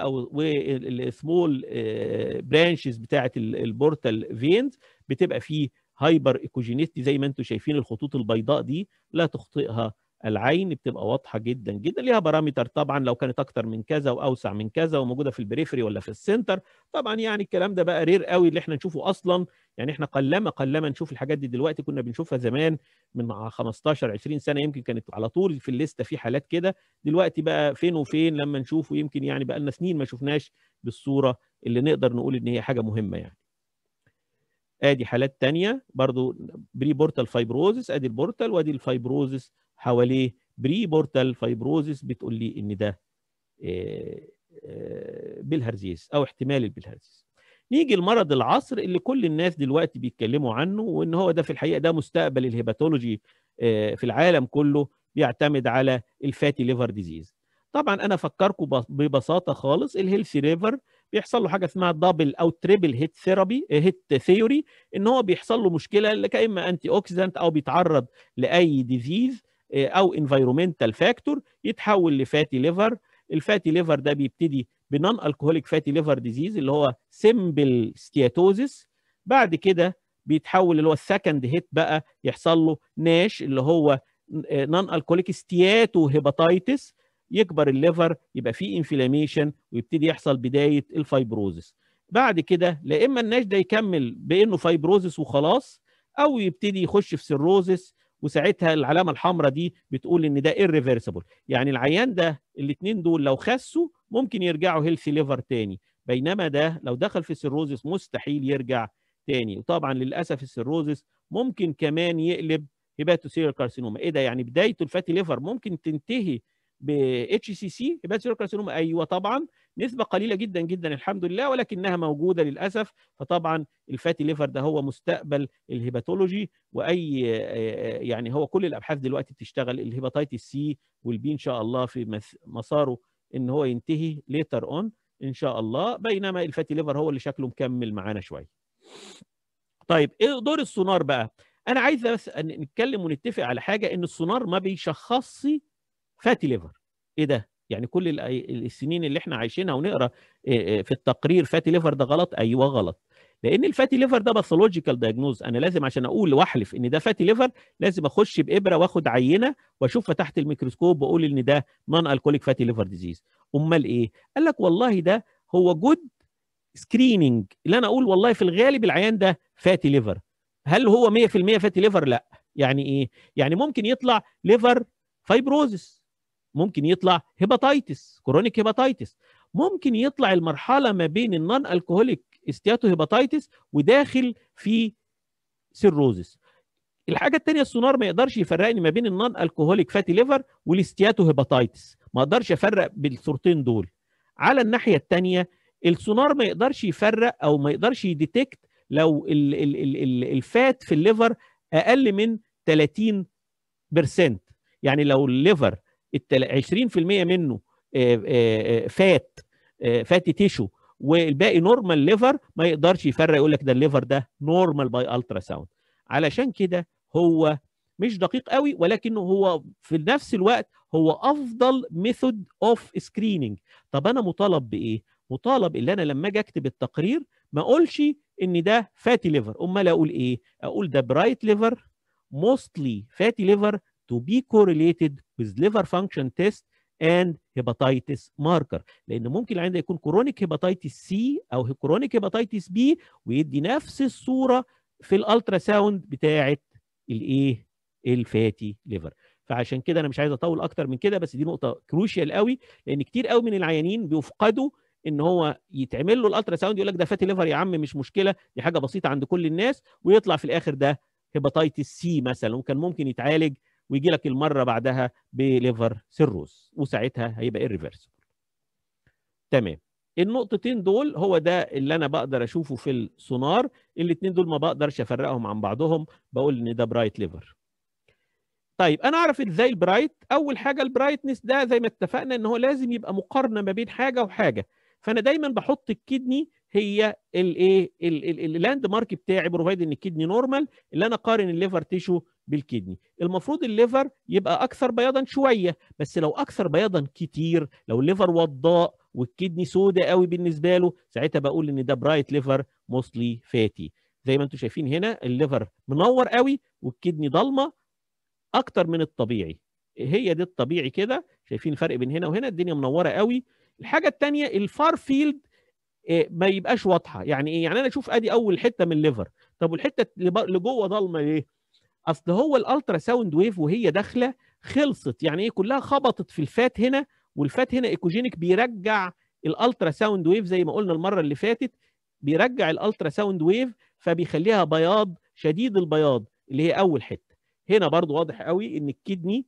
A: والسمول برانشز بتاعه البورتال فينز بتبقى فيه هايبر ايكوجينيستي زي ما انتم شايفين الخطوط البيضاء دي لا تخطئها العين بتبقى واضحه جدا جدا ليها بارامتر طبعا لو كانت اكتر من كذا واوسع من كذا وموجوده في البريفري ولا في السنتر طبعا يعني الكلام ده بقى رير قوي اللي احنا نشوفه اصلا يعني احنا قلما قلما نشوف الحاجات دي دلوقتي كنا بنشوفها زمان من 15 20 سنه يمكن كانت على طول في الليسته في حالات كده دلوقتي بقى فين وفين لما نشوفه يمكن يعني بقى لنا سنين ما شفناش بالصوره اللي نقدر نقول ان هي حاجه مهمه يعني ادي حالات تانية برضو بري بورتال فايبروزس ادي البورتال وادي الفايبروزس حواليه بري بورتال فايبروزس بتقول لي ان ده بالهرزيس او احتمال البلهارزيس نيجي المرض العصر اللي كل الناس دلوقتي بيتكلموا عنه وان هو ده في الحقيقه ده مستقبل الهيباتولوجي في العالم كله بيعتمد على الفاتي ليفر ديزيز طبعا انا افكركم ببساطه خالص الهيلثي ليفر بيحصل له حاجه اسمها دبل او تريبل هيت ثيرابي هيت ثيوري ان هو بيحصل له مشكله كاما انتي اوكسيدنت او بيتعرض لاي ديزيز او انفيرومنتال فاكتور يتحول لفاتي ليفر الفاتي ليفر ده بيبتدي بنون الكهوليك فاتي ليفر ديزيز اللي هو سيمبل ستياتوزيس بعد كده بيتحول اللي هو السكند هيت بقى يحصل له ناش اللي هو نون الكهوليك ستياتو هيباتايتس يكبر الليفر يبقى فيه انفلاميشن ويبتدي يحصل بدايه الفايبروزس بعد كده لا اما الناش ده يكمل بانه فايبروزس وخلاص او يبتدي يخش في سيروزس وساعتها العلامه الحمراء دي بتقول ان ده irreversible يعني العيان ده الاثنين دول لو خسوا ممكن يرجعوا هيلثي ليفر تاني بينما ده لو دخل في السيروزس مستحيل يرجع تاني وطبعا للاسف السيروزس ممكن كمان يقلب هيباتوسيرال كارسينوما ايه ده يعني بدايته الفاتي ليفر ممكن تنتهي ب اتش سي سي هيباتوسيرال كارسينوما ايوه طبعا نسبه قليله جدا جدا الحمد لله ولكنها موجوده للاسف فطبعا الفاتي ليفر ده هو مستقبل الهيباتولوجي واي يعني هو كل الابحاث دلوقتي بتشتغل الهيباتيتس سي والبي ان شاء الله في مساره ان هو ينتهي ليتر اون ان شاء الله بينما الفاتي ليفر هو اللي شكله مكمل معانا شويه طيب ايه دور السونار بقى انا عايز بس نتكلم ونتفق على حاجه ان السونار ما بيشخصش فاتي ليفر ايه ده يعني كل السنين اللي احنا عايشينها ونقرا في التقرير فاتي ليفر ده غلط ايوه غلط لان الفاتي ليفر ده باثولوجيكال دايجنوز انا لازم عشان اقول واحلف ان ده فاتي ليفر لازم اخش بابره واخد عينه واشوفها تحت الميكروسكوب واقول ان ده نون الكوليك فاتي ليفر ديزيز امال ايه قال لك والله ده هو جود سكريننج اللي انا اقول والله في الغالب العيان ده فاتي ليفر هل هو 100% فاتي ليفر لا يعني ايه يعني ممكن يطلع ليفر فايبروزس ممكن يطلع هيباتيتس كرونيك هيباتيتس ممكن يطلع المرحله ما بين النون الكهوليك استياتو هيباتيتس وداخل في سيروزس الحاجه الثانيه السونار ما يقدرش يفرقني ما بين النون الكهوليك فاتي ليفر والاستياتو هيباتيتس ما اقدرش افرق بالصورتين دول على الناحيه الثانيه السونار ما يقدرش يفرق او ما يقدرش يديتكت لو ال ال ال ال الفات في الليفر اقل من 30% يعني لو الليفر 20% منه فات فاتي تيشو والباقي نورمال ليفر ما يقدرش يفرق يقول لك ده الليفر ده نورمال باي الترا ساوند علشان كده هو مش دقيق قوي ولكنه هو في نفس الوقت هو افضل ميثود اوف سكريننج طب انا مطالب بايه مطالب ان انا لما اجي اكتب التقرير ما اقولش ان ده فاتي ليفر امال اقول ايه اقول ده برايت ليفر mostly fatty liver to be correlated with liver function test and hepatitis marker لان ممكن العين ده يكون كرونيك هيباتيتس سي او كرونيك هيباتيتس بي ويدي نفس الصوره في الالترا ساوند بتاعه الايه الفاتي ليفر فعشان كده انا مش عايز اطول اكتر من كده بس دي نقطه كروشيال قوي لان كتير قوي من العيانين بيفقدوا ان هو يتعمل له الالترا ساوند يقول لك ده فاتي ليفر يا عم مش مشكله دي حاجه بسيطه عند كل الناس ويطلع في الاخر ده هيباتيتس سي مثلا وكان ممكن يتعالج ويجي لك المره بعدها بليفر سيروز وساعتها هيبقى irreversible تمام النقطتين دول هو ده اللي انا بقدر اشوفه في السونار الاثنين دول ما بقدرش افرقهم عن بعضهم بقول ان ده برايت ليفر طيب انا اعرف ازاي البرايت اول حاجه البرايتنس ده زي ما اتفقنا ان هو لازم يبقى مقارنه ما بين حاجه وحاجه فانا دايما بحط الكدني هي الايه اللاند مارك بتاعي بروفايد ان الكدني نورمال اللي انا قارن الليفر تيشو بالكدني المفروض الليفر يبقى اكثر بياضا شويه بس لو اكثر بياضا كتير لو الليفر وضاء والكدني سوداء قوي بالنسبه له ساعتها بقول ان ده برايت ليفر موستلي فاتي زي ما انتم شايفين هنا الليفر منور قوي والكدني ضلمه اكتر من الطبيعي هي دي الطبيعي كده شايفين الفرق بين هنا وهنا الدنيا منوره قوي الحاجه الثانيه الفار فيلد ما يبقاش واضحه يعني ايه يعني انا اشوف ادي اول حته من الليفر طب والحته اللي جوه ضلمه ليه اصل هو الالترا ساوند ويف وهي داخله خلصت يعني ايه كلها خبطت في الفات هنا والفات هنا ايكوجينيك بيرجع الالترا ساوند ويف زي ما قلنا المره اللي فاتت بيرجع الالترا ساوند ويف فبيخليها بياض شديد البياض اللي هي اول حته هنا برضو واضح قوي ان الكدني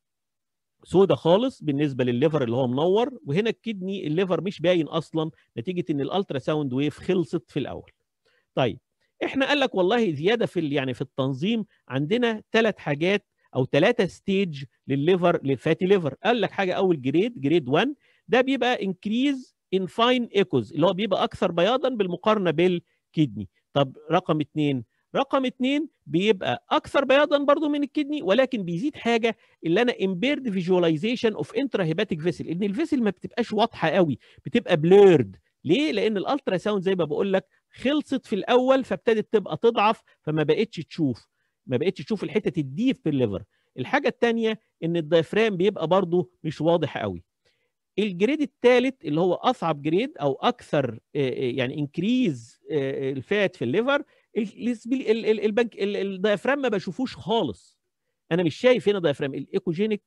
A: سودة خالص بالنسبه للليفر اللي هو منور وهنا الكدني الليفر مش باين اصلا نتيجه ان الالترا ساوند ويف خلصت في الاول طيب احنا قال لك والله زياده في يعني في التنظيم عندنا ثلاث حاجات او ثلاثه ستيج للليفر للفاتي ليفر قال لك حاجه اول جريد جريد 1 ده بيبقى انكريز ان فاين ايكوز اللي هو بيبقى اكثر بياضا بالمقارنه بالكدني طب رقم اثنين رقم اثنين بيبقى اكثر بياضا برضو من الكدني ولكن بيزيد حاجه اللي انا امبيرد فيجواليزيشن اوف انترا هيباتيك فيسل ان الفيسل ما بتبقاش واضحه قوي بتبقى بليرد ليه لان الالترا ساوند زي ما بقول لك خلصت في الاول فابتدت تبقى تضعف فما بقتش تشوف ما بقتش تشوف الحته الديب في الليفر الحاجه الثانيه ان الدايفرام بيبقى برضو مش واضح قوي الجريد الثالث اللي هو اصعب جريد او اكثر يعني انكريز الفات في الليفر البنك الدايفرام ما بشوفوش خالص انا مش شايف هنا دايفرام الايكوجينيك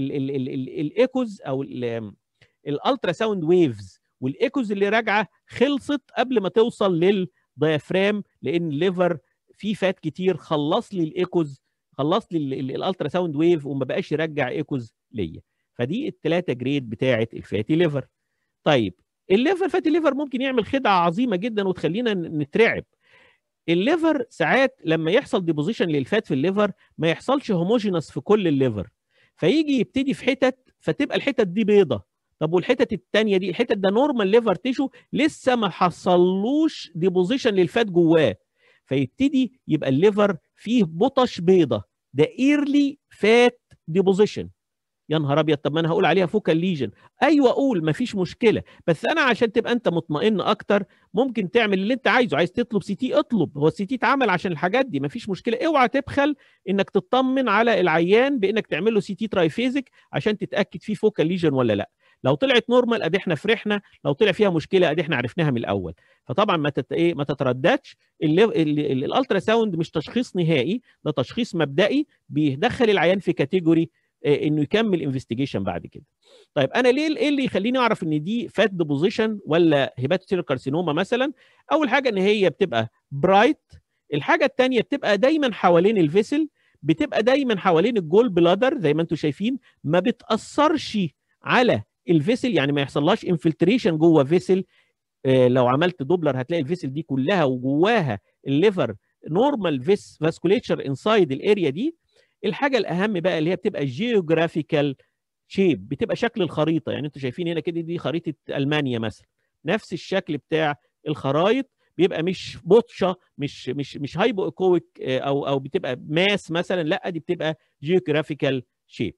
A: الايكوز او الالترا ساوند ويفز والايكوز اللي راجعه خلصت قبل ما توصل للدايفرام لان الليفر فيه فات كتير خلص لي الايكوز خلص لي الالترا ساوند ويف وما بقاش يرجع ايكوز ليا فدي الثلاثه جريد بتاعه الفاتي ليفر طيب الليفر فاتي ليفر ممكن يعمل خدعه عظيمه جدا وتخلينا نترعب الليفر ساعات لما يحصل ديبوزيشن للفات في الليفر ما يحصلش هوموجينس في كل الليفر فيجي يبتدي في حتت فتبقى الحتت دي بيضه طب والحتت الثانيه دي الحتت ده نورمال ليفر تيشو لسه ما حصلوش ديبوزيشن للفات جواه فيبتدي يبقى الليفر فيه بطش بيضه ده ايرلي فات ديبوزيشن يا نهار ابيض طب ما انا هقول عليها فوكال ليجن ايوه قول مفيش مشكله بس انا عشان تبقى انت مطمئن اكتر ممكن تعمل اللي انت عايزه عايز تطلب سي تي اطلب هو السي تي اتعمل عشان الحاجات دي مفيش مشكله اوعى تبخل انك تطمن على العيان بانك تعمل له سي تي ترايفيزك عشان تتاكد فيه فوكال ليجن ولا لا لو طلعت نورمال ادي احنا فرحنا لو طلع فيها مشكله ادي احنا عرفناها من الاول فطبعا ما تت... ايه ما تترددش الالترا ساوند مش تشخيص نهائي ده تشخيص مبدئي بيدخل العيان في كاتيجوري انه يكمل انفستيجيشن بعد كده طيب انا ليه ايه اللي يخليني اعرف ان دي فات ديبوزيشن ولا هيباتوسيلر كارسينوما مثلا اول حاجه ان هي بتبقى برايت الحاجه الثانيه بتبقى دايما حوالين الفيسل بتبقى دايما حوالين الجول بلادر زي ما انتم شايفين ما بتاثرش على الفيسل يعني ما يحصلهاش انفلتريشن جوه فيسل آه لو عملت دوبلر هتلاقي الفيسل دي كلها وجواها الليفر نورمال فيس فاسكوليتشر انسايد الاريا دي الحاجه الاهم بقى اللي هي بتبقى جيوغرافيكال شيب بتبقى شكل الخريطه يعني انتوا شايفين هنا كده دي خريطه المانيا مثلا نفس الشكل بتاع الخرايط بيبقى مش بطشه مش مش مش هايبو ايكويك او او بتبقى ماس مثلا لا دي بتبقى جيوغرافيكال شيب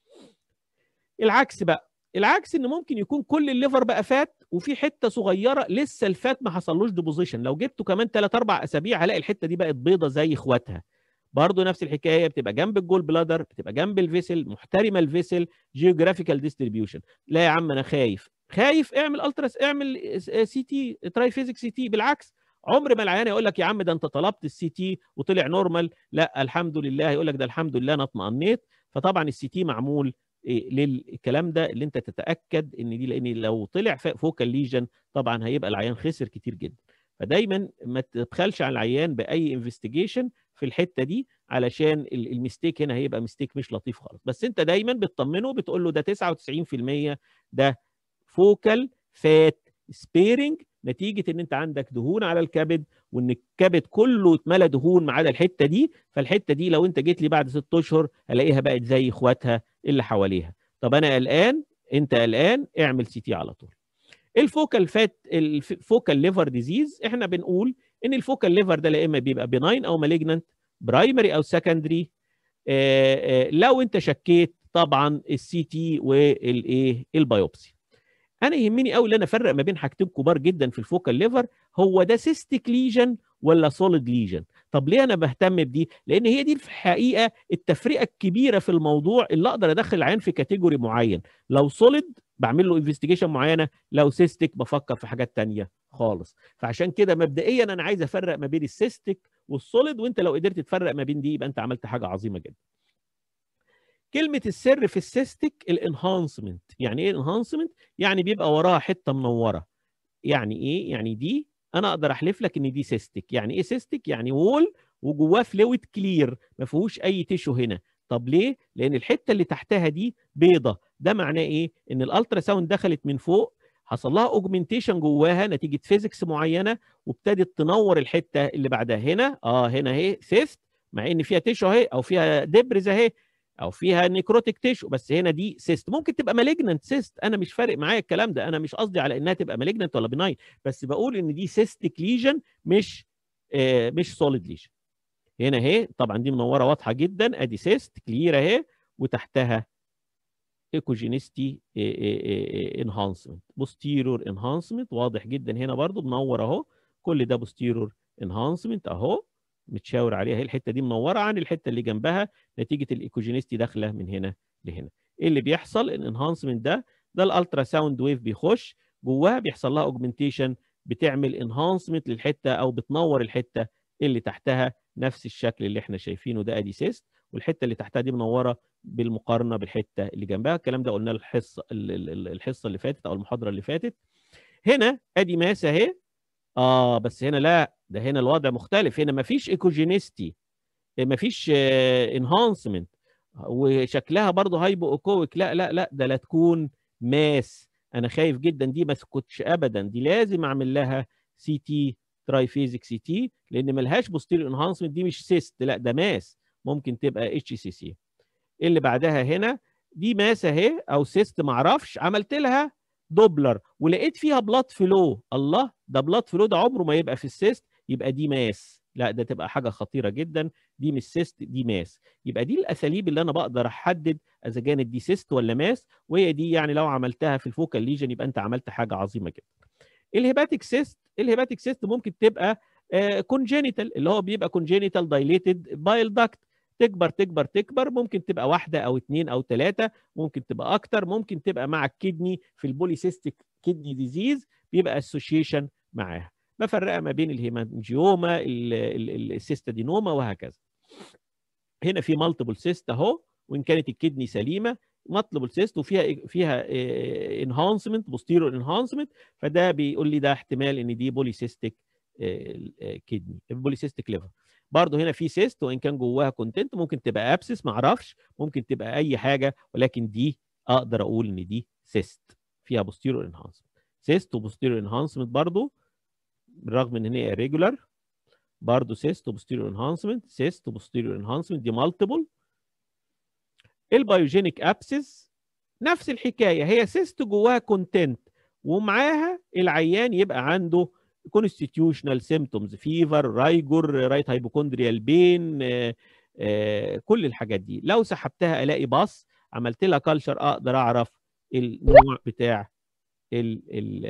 A: العكس بقى العكس ان ممكن يكون كل الليفر بقى فات وفي حته صغيره لسه الفات ما حصلوش ديبوزيشن لو جبته كمان 3 4 اسابيع هلاقي الحته دي بقت بيضه زي اخواتها برضه نفس الحكايه بتبقى جنب الجول بلادر بتبقى جنب الفيسل محترمه الفيسل جيوغرافيكال ديستريبيوشن لا يا عم انا خايف خايف اعمل التراس اعمل سي تي تراي فيزيك سي تي بالعكس عمر ما العيان يقول لك يا عم ده انت طلبت السي تي وطلع نورمال لا الحمد لله يقول لك ده الحمد لله انا اطمئنيت فطبعا السي تي معمول إيه للكلام ده اللي انت تتاكد ان دي لان لو طلع فوكال ليجن طبعا هيبقى العيان خسر كتير جدا فدايما ما تبخلش على العيان باي انفستيجيشن في الحته دي علشان الميستيك هنا هيبقى ميستيك مش لطيف خالص بس انت دايما بتطمنه بتقول له ده 99% ده فوكال فات سبيرنج نتيجه ان انت عندك دهون على الكبد وان الكبد كله اتملى دهون ما عدا الحته دي فالحته دي لو انت جيت لي بعد ست اشهر الاقيها بقت زي اخواتها اللي حواليها طب انا قلقان انت قلقان اعمل سي تي على طول الفوكال فات الفوكال ليفر ديزيز احنا بنقول ان الفوكال ليفر ده لا اما بيبقى بناين او مالجنانت برايمري او سكندري لو انت شكيت طبعا السي تي والايه البيوبسي انا يهمني قوي ان انا افرق ما بين حاجتين كبار جدا في الفوكال ليفر هو ده سيستيك ليجن ولا سوليد ليجن طب ليه انا بهتم بدي لان هي دي في الحقيقه التفرقه الكبيره في الموضوع اللي اقدر ادخل العيان في كاتيجوري معين لو سوليد بعمل له انفستيجيشن معينه لو سيستيك بفكر في حاجات تانية خالص فعشان كده مبدئيا انا عايز افرق ما بين السيستيك والسوليد وانت لو قدرت تفرق ما بين دي يبقى انت عملت حاجه عظيمه جدا كلمه السر في السيستيك الانهانسمنت يعني ايه انهانسمنت يعني بيبقى وراها حته منوره يعني ايه يعني دي انا اقدر احلف لك ان دي سيستيك يعني ايه سيستيك يعني وول وجواه فلويد كلير ما فيهوش اي تيشو هنا طب ليه لان الحته اللي تحتها دي بيضه ده معناه ايه ان الالترا ساوند دخلت من فوق حصل لها اوجمنتيشن جواها نتيجه فيزيكس معينه وابتدت تنور الحته اللي بعدها هنا اه هنا اهي سيست مع ان فيها تيشو اهي او فيها دبرز اهي او فيها نيكروتيك تيشو بس هنا دي سيست ممكن تبقى مالجننت سيست انا مش فارق معايا الكلام ده انا مش قصدي على انها تبقى مالجننت ولا بناين بس بقول ان دي سيستيك ليجن مش آه مش سوليد ليجن هنا اهي طبعا دي منوره واضحه جدا ادي سيست كلير اهي وتحتها ايكوجينيستي انهانسمنت بوستيرور انهانسمنت واضح جدا هنا برضو منور اهو كل ده بوستيرور انهانسمنت اهو متشاور عليها هي الحته دي منوره عن الحته اللي جنبها نتيجه الايكوجينيستي داخله من هنا لهنا ايه اللي بيحصل الانهانسمنت ده ده الالترا ساوند ويف بيخش جواها بيحصل لها اوجمنتيشن بتعمل انهانسمنت للحته او بتنور الحته اللي تحتها نفس الشكل اللي احنا شايفينه ده ادي سيست والحته اللي تحتها دي منوره بالمقارنه بالحته اللي جنبها الكلام ده قلناه الحصه الحصه اللي فاتت او المحاضره اللي فاتت هنا ادي ماس اهي اه بس هنا لا ده هنا الوضع مختلف هنا مفيش ايكوجينيستي مفيش انهانسمنت وشكلها برضه هايبو اوكويك لا لا لا ده لا تكون ماس انا خايف جدا دي ما اسكتش ابدا دي لازم اعمل لها سي تي ترايفيزيك سي تي لان ملهاش بوستيريو انهانسمنت دي مش سيست لا ده ماس ممكن تبقى اتش سي سي اللي بعدها هنا دي ماس اهي او سيست ما اعرفش عملت لها دوبلر ولقيت فيها بلاد فلو الله ده بلاد فلو ده عمره ما يبقى في السيست يبقى دي ماس لا ده تبقى حاجه خطيره جدا دي مش سيست دي ماس يبقى دي الاساليب اللي انا بقدر احدد اذا كانت دي سيست ولا ماس وهي دي يعني لو عملتها في الفوكال ليجن يبقى انت عملت حاجه عظيمه جدا الهيباتيك سيست الهيباتيك سيست ممكن تبقى كونجينيتال اللي هو بيبقى كونجينيتال دايليتد بايل داكت تكبر تكبر تكبر ممكن تبقى واحده او اثنين او ثلاثه ممكن تبقى اكتر ممكن تبقى مع الكدني في البوليسيستيك كدني ديزيز بيبقى اسوشيشن معاها بفرقها ما بين الهيمانجيوما السيستادينوما وهكذا هنا في مالتيبل سيست اهو وان كانت الكدني سليمه مطلب سيست وفيها فيها انهانسمنت بوستيرور انهانسمنت فده بيقول لي ده احتمال ان دي بوليسيستيك كدني بوليسيستيك ليفر برضه هنا في سيست وان كان جواها كونتنت ممكن تبقى ابسس ما اعرفش ممكن تبقى اي حاجه ولكن دي اقدر اقول ان دي سيست فيها بوستيرور انهانسمنت سيست وبوستيرور انهانسمنت برضه بالرغم ان هي irregular برضه سيست وبوستيرور انهانسمنت سيست وبوستيرور انهانسمنت دي مالتيبل البايوجينيك ابسس نفس الحكايه هي سيست جواها كونتنت ومعاها العيان يبقى عنده constitutional symptoms فيفر رايجور رايت هايبوكوندريال بين كل الحاجات دي لو سحبتها الاقي باص عملت لها كلشر اقدر اعرف النوع بتاع ال ال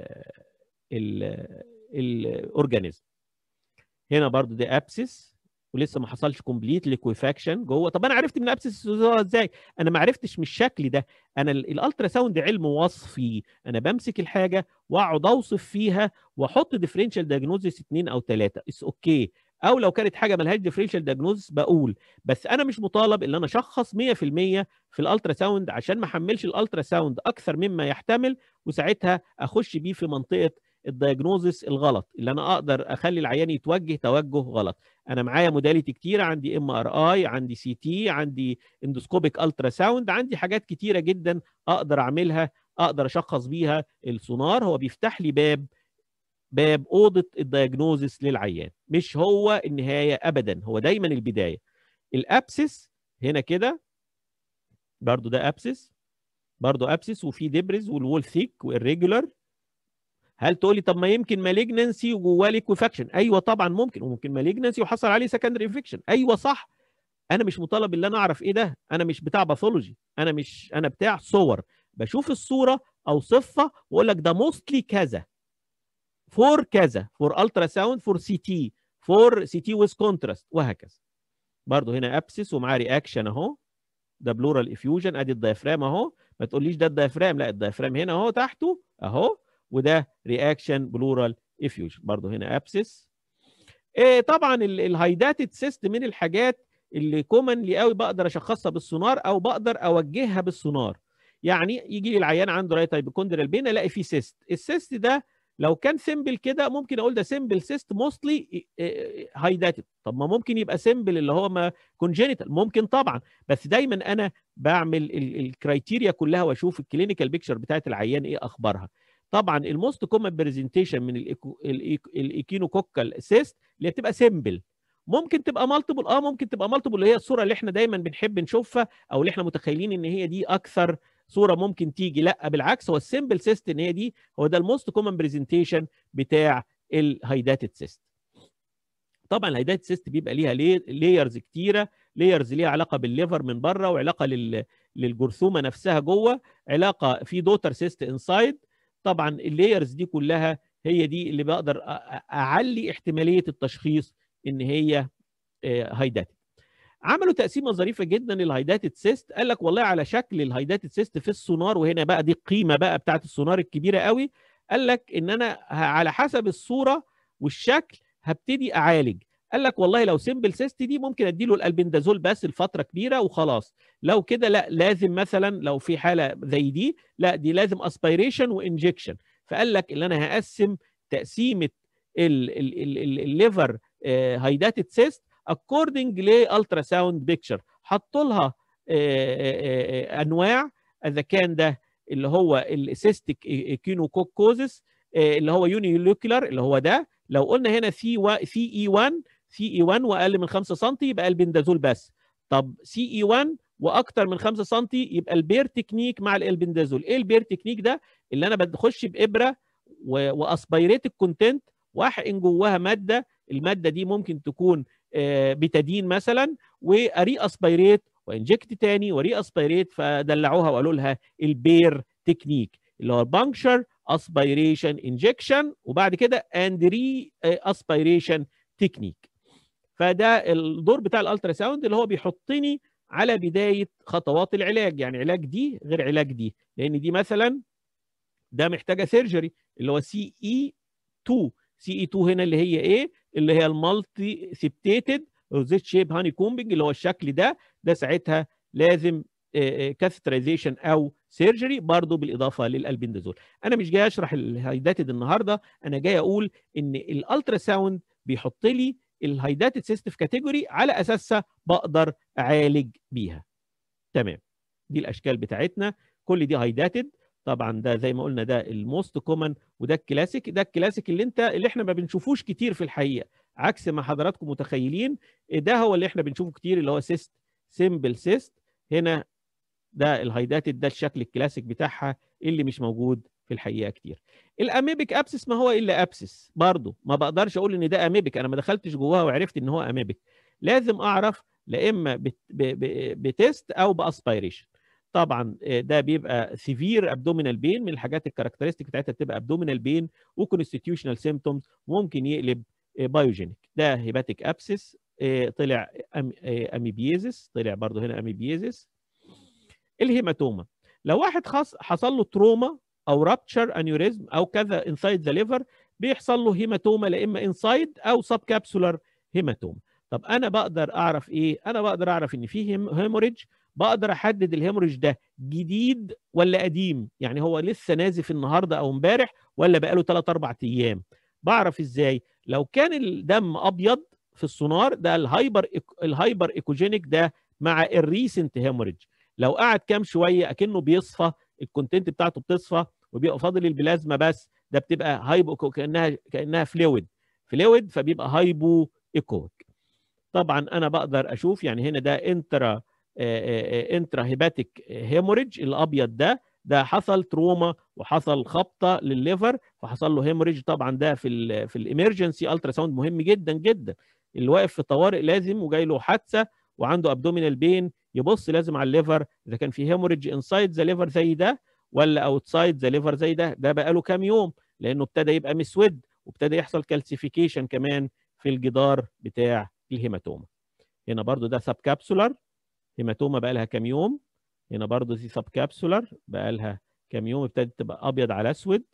A: ال الاورجانيزم هنا برضو ده ابسس ولسه ما حصلش كومبليت ليكويفاكشن جوه طب انا عرفت من ابسس ازاي انا ما عرفتش من الشكل ده انا الالترا ساوند علم وصفي انا بمسك الحاجه واقعد اوصف فيها واحط ديفرنشال دايجنوزيس اثنين او ثلاثه اس اوكي او لو كانت حاجه ملهاش ديفرنشال دايجنوزيس بقول بس انا مش مطالب ان انا اشخص 100% في الالترا ساوند عشان ما احملش الالترا ساوند اكثر مما يحتمل وساعتها اخش بيه في منطقه الدايجنوزس الغلط اللي انا اقدر اخلي العيان يتوجه توجه غلط انا معايا موداليتي كتيره عندي ام ار اي عندي سي تي عندي اندوسكوبيك الترا ساوند عندي حاجات كتيره جدا اقدر اعملها اقدر اشخص بيها السونار هو بيفتح لي باب باب اوضه الدايجنوزس للعيان مش هو النهايه ابدا هو دايما البدايه الابسس هنا كده برضو ده ابسس برضو ابسس وفي دبرز والوول ثيك والريجولار هل تقول لي طب ما يمكن مالجنسي وجواه ليكوفاكشن ايوه طبعا ممكن وممكن مالجنسي وحصل عليه سكندري انفكشن ايوه صح انا مش مطالب ان انا اعرف ايه ده انا مش بتاع باثولوجي انا مش انا بتاع صور بشوف الصوره اوصفها واقول لك ده موستلي كذا فور كذا فور الترا ساوند فور سي تي فور سي تي ويز كونتراست وهكذا برضه هنا ابسس ومعاه رياكشن اهو ده بلورال افيوجن ادي الدايفرام اهو ما تقوليش ده الدايفرام لا الدايفرام هنا اهو تحته اهو وده رياكشن بلورال افيوجن برضه هنا ابسس إيه طبعا الهايداتد سيست من الحاجات اللي كومنلي قوي بقدر اشخصها بالسونار او بقدر اوجهها بالسونار يعني يجي لي العيان عنده رايت هايبوكوندريال بين الاقي فيه سيست السيست ده لو كان سيمبل كده ممكن اقول ده سيمبل سيست موستلي هايداتد طب ما ممكن يبقى سيمبل اللي هو ما كونجينيتال ممكن طبعا بس دايما انا بعمل الكرايتيريا كلها واشوف الكلينيكال بيكتشر بتاعت العيان ايه اخبارها طبعا الموست كومن برزنتيشن من الايكينوكوكال سيست اللي بتبقى سيمبل ممكن تبقى مالتيبل اه ممكن تبقى مالتيبل اللي هي الصوره اللي احنا دايما بنحب نشوفها او اللي احنا متخيلين ان هي دي اكثر صوره ممكن تيجي لا بالعكس هو السيمبل سيست ان هي دي هو ده الموست كومن برزنتيشن بتاع الهايداتد سيست طبعا الهايداتد سيست بيبقى ليها لايرز كتيره لايرز ليها علاقه بالليفر من بره وعلاقه لل للجرثومه نفسها جوه علاقه في دوتر سيست انسايد طبعا اللايرز دي كلها هي دي اللي بقدر اعلي احتماليه التشخيص ان هي هايداتد عملوا تقسيمه ظريفه جدا للهايداتد سيست قال لك والله على شكل الهايداتد سيست في السونار وهنا بقى دي القيمه بقى بتاعت السونار الكبيره قوي قال لك ان انا على حسب الصوره والشكل هبتدي اعالج قال لك والله لو سيمبل سيست دي ممكن اديله الالبندازول بس لفتره كبيره وخلاص لو كده لا لازم مثلا لو في حاله زي دي لا دي لازم اسبيريشن وانجكشن فقال لك ان انا هقسم تقسيمه الليفر هايداتد سيست اكوردنج لالترا ساوند بيكتشر حطوا لها انواع اذا كان ده اللي هو السيستيك كينوكوكوزس اللي هو يونيولوكيولار اللي هو ده لو قلنا هنا سي سي اي 1 سي اي 1 واقل من 5 سم يبقى البندازول بس طب سي اي 1 واكتر من 5 سم يبقى البير تكنيك مع الالبندازول ايه البير تكنيك ده اللي انا بخش بابره واسبيريت الكونتنت واحقن جواها ماده الماده دي ممكن تكون بتادين مثلا واري اسبيريت وانجكت تاني وري اسبيريت فدلعوها وقالوا لها البير تكنيك اللي هو البانكشر اسبيريشن انجكشن وبعد كده اند ري اسبيريشن تكنيك فده الدور بتاع الالترا ساوند اللي هو بيحطني على بدايه خطوات العلاج يعني علاج دي غير علاج دي لان دي مثلا ده محتاجه سيرجري اللي هو سي اي 2 سي اي 2 هنا اللي هي ايه اللي هي المالتي سيبتيتد روزيت شيب هاني كومبنج اللي هو الشكل ده ده ساعتها لازم كاثترايزيشن او سيرجري برضه بالاضافه للالبندازول انا مش جاي اشرح الهايداتد النهارده انا جاي اقول ان الالترا ساوند بيحط لي الهايداتد سيستم كاتيجوري على اساسها بقدر اعالج بيها تمام دي الاشكال بتاعتنا كل دي هايداتد طبعا ده زي ما قلنا ده الموست كومن وده الكلاسيك ده الكلاسيك اللي انت اللي احنا ما بنشوفوش كتير في الحقيقه عكس ما حضراتكم متخيلين ده هو اللي احنا بنشوفه كتير اللي هو سيست سيمبل سيست هنا ده الهايداتد ده الشكل الكلاسيك بتاعها اللي مش موجود في الحقيقه كتير الاميبك ابسس ما هو الا ابسس برضه ما بقدرش اقول ان ده اميبك انا ما دخلتش جواها وعرفت ان هو اميبك لازم اعرف لا اما بتست او باسبيريشن طبعا ده بيبقى سيفير ابدومينال بين من الحاجات الكاركترستيك بتاعتها بتبقى ابدومينال بين وكونستيتيوشنال سيمبتومز وممكن يقلب بايوجينيك ده هيباتيك ابسس طلع اميبيزس طلع برضه هنا اميبيزس الهيماتوما لو واحد خاص حصل له تروما او رابتشر انيوريزم او كذا انسايد ذا ليفر بيحصل له هيماتوما لا اما انسايد او سب كابسولار هيماتوما طب انا بقدر اعرف ايه انا بقدر اعرف ان في هيموريدج بقدر احدد الهيموريدج ده جديد ولا قديم يعني هو لسه نازف النهارده او امبارح ولا بقاله 3 4 ايام بعرف ازاي لو كان الدم ابيض في السونار ده الهايبر الهايبر ايكوجينيك ده مع الريسنت هيموريدج لو قعد كام شويه اكنه بيصفى الكونتنت بتاعته بتصفى وبيبقى فاضل البلازما بس ده بتبقى هايبو كانها كانها فلويد فلويد فبيبقى هايبو ايكويك طبعا انا بقدر اشوف يعني هنا ده انترا انترا هيباتيك هيموريدج الابيض ده ده حصل تروما وحصل خبطه للليفر فحصل له هيموريدج طبعا ده في ال في الامرجنسي الترا ساوند مهم جدا جدا اللي واقف في طوارئ لازم وجاي له حادثه وعنده ابدومينال بين يبص لازم على الليفر اذا كان في هيموريدج انسايد ذا ليفر زي ده ولا اوتسايد ذا ليفر زي ده ده بقى له كام يوم لانه ابتدى يبقى مسود وابتدى يحصل كالسيفيكيشن كمان في الجدار بتاع الهيماتوما هنا برضو ده سب كابسولار هيماتوما بقى لها كام يوم هنا برضو دي سب كابسولار بقى لها كام يوم ابتدت تبقى ابيض على اسود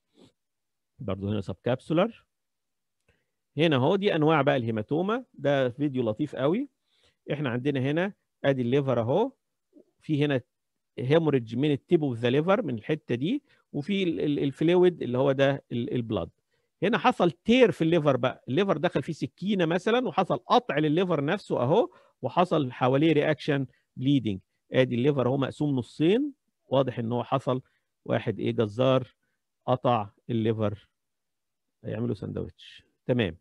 A: برضو هنا سب كابسولار هنا اهو دي انواع بقى الهيماتوما ده فيديو لطيف قوي احنا عندنا هنا ادي الليفر اهو في هنا هيموريدج من التيب اوف ذا ليفر من الحته دي وفي الفلويد اللي هو ده البلاد هنا حصل تير في الليفر بقى الليفر دخل فيه سكينه مثلا وحصل قطع للليفر نفسه اهو وحصل حواليه رياكشن بليدنج ادي الليفر اهو مقسوم نصين واضح ان هو حصل واحد ايه جزار قطع الليفر هيعملوا سندوتش تمام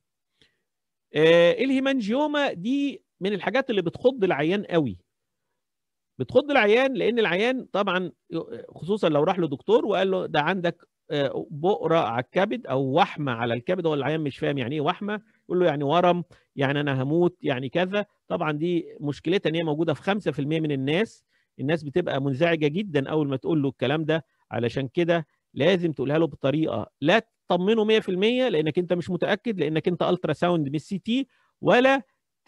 A: آه الهيمانجيوما دي من الحاجات اللي بتخض العيان قوي بتخض العيان لان العيان طبعا خصوصا لو راح لدكتور وقال له ده عندك بؤره على الكبد او وحمه على الكبد هو العيان مش فاهم يعني ايه وحمه يقول له يعني ورم يعني انا هموت يعني كذا طبعا دي مشكلتها ان هي موجوده في 5% من الناس الناس بتبقى منزعجه جدا اول ما تقول له الكلام ده علشان كده لازم تقولها له بطريقه لا تطمنه 100% لانك انت مش متاكد لانك انت الترا ساوند مش سي تي ولا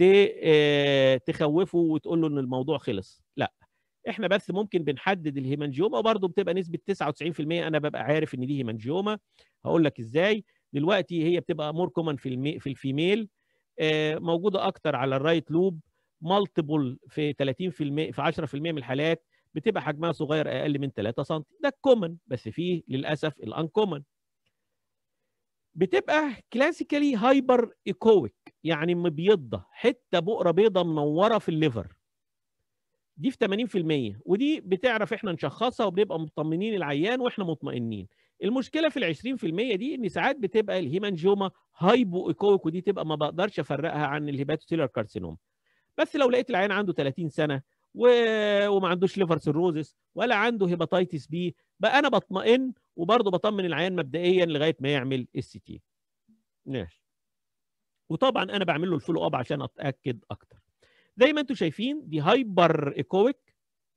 A: تخوفه وتقول له ان الموضوع خلص لا احنا بس ممكن بنحدد الهيمانجيوما وبرضه بتبقى نسبه 99% انا ببقى عارف ان دي هيمانجيوما هقول لك ازاي دلوقتي هي بتبقى مور كومن في المي في الفيميل موجوده اكتر على الرايت لوب مالتيبل في 30% في 10% من الحالات بتبقى حجمها صغير اقل من 3 سم ده الكومن بس فيه للاسف الانكومن بتبقى كلاسيكالي هايبر ايكويك يعني مبيضه حته بؤره بيضه منوره في الليفر دي في 80% ودي بتعرف احنا نشخصها وبنبقى مطمنين العيان واحنا مطمئنين المشكله في ال 20% دي ان ساعات بتبقى الهيمانجيوما هايبو ايكويك ودي تبقى ما بقدرش افرقها عن الهيباتوسيلر كارسينوم بس لو لقيت العيان عنده 30 سنه و... وما عندوش ليفر سيروزس ولا عنده هيباتيتس بي بقى انا بطمئن وبرضه بطمن العيان مبدئيا لغايه ما يعمل السي تي ماشي وطبعا انا بعمل له الفولو اب عشان اتاكد اكتر زي ما انتم شايفين دي هايبر ايكويك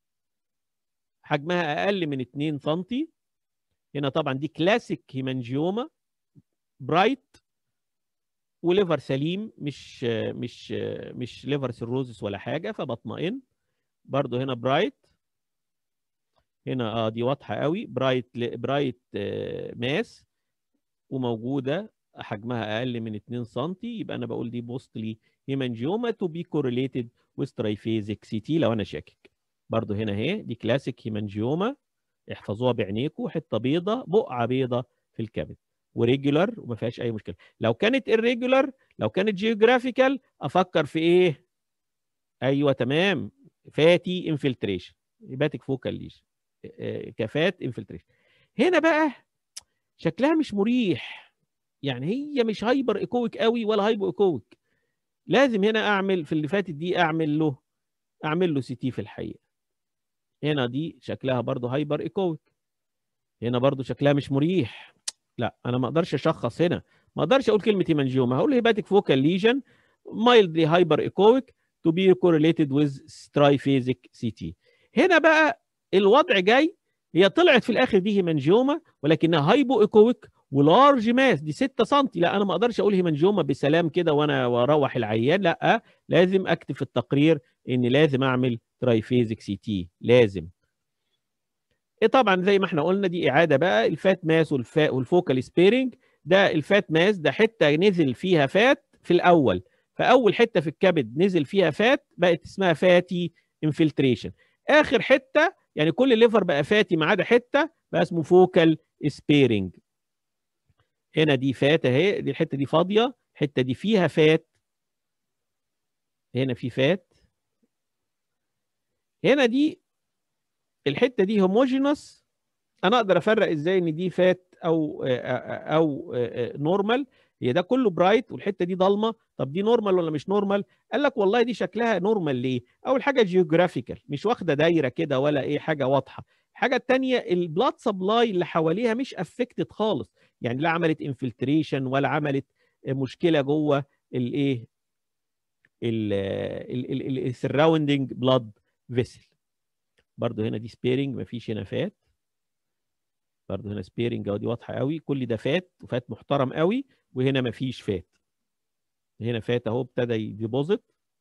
A: حجمها اقل من 2 سم هنا طبعا دي كلاسيك هيمانجيوما برايت وليفر سليم مش مش مش ليفر سيروزس ولا حاجه فبطمئن برضو هنا برايت هنا اه دي واضحه قوي برايت برايت ماس وموجوده حجمها اقل من 2 سم يبقى انا بقول دي بوستلي هيمانجيوما تو بي كورليتد with ترايفيزيك سي تي لو انا شاكك برضو هنا اهي دي كلاسيك هيمانجيوما احفظوها بعينيكم حته بيضه بقعه بيضه في الكبد وريجولار وما فيهاش اي مشكله لو كانت irregular لو كانت جيوغرافيكال افكر في ايه ايوه تمام فاتي انفلتريشن هيباتيك فوكال ليش كفات انفلتريشن هنا بقى شكلها مش مريح يعني هي مش هايبر ايكويك قوي ولا هايبو ايكويك لازم هنا اعمل في اللي فاتت دي اعمل له اعمل له سي تي في الحقيقه هنا دي شكلها برضو هايبر ايكويك هنا برضو شكلها مش مريح لا انا ما اقدرش اشخص هنا ما اقدرش اقول كلمه هيمانجيوما هقول هيباتيك فوكال ليجن مايلدلي هايبر ايكويك تو بي كورليتد ويز سترايفيزيك سي تي هنا بقى الوضع جاي هي طلعت في الاخر دي هيمانجيوما ولكنها هايبو ايكويك ولارج ماس دي 6 سم لا انا ما اقدرش اقول هيمانجيوما بسلام كده وانا واروح العيان لا لازم اكتب في التقرير ان لازم اعمل ترايفيزيك سي تي لازم إيه طبعا زي ما احنا قلنا دي اعاده بقى الفات ماس والفا والفوكال سبيرنج ده الفات ماس ده حته نزل فيها فات في الاول فاول حته في الكبد نزل فيها فات بقت اسمها فاتي انفلتريشن اخر حته يعني كل الليفر بقى فاتي ما عدا حته بقى اسمه فوكال سبيرنج هنا دي فات اهي دي الحته دي فاضيه الحته دي فيها فات هنا في فات هنا دي الحته دي هوموجينوس انا اقدر افرق ازاي ان دي فات او او نورمال هي ده كله برايت والحته دي ضلمه طب دي نورمال ولا مش نورمال قال لك والله دي شكلها نورمال ليه اول حاجه جيوغرافيكال مش واخده دايره كده ولا ايه حاجه واضحه الحاجه الثانيه البلاد سبلاي اللي حواليها مش افكتد خالص يعني لا عملت انفلتريشن ولا عملت مشكله جوه الايه السراوندنج بلاد فيسل برضو هنا دي سبيرنج مفيش هنا فات برضو هنا سبيرنج اهو دي واضحه قوي كل ده فات وفات محترم قوي وهنا مفيش فات هنا فات اهو ابتدى يديبوزيت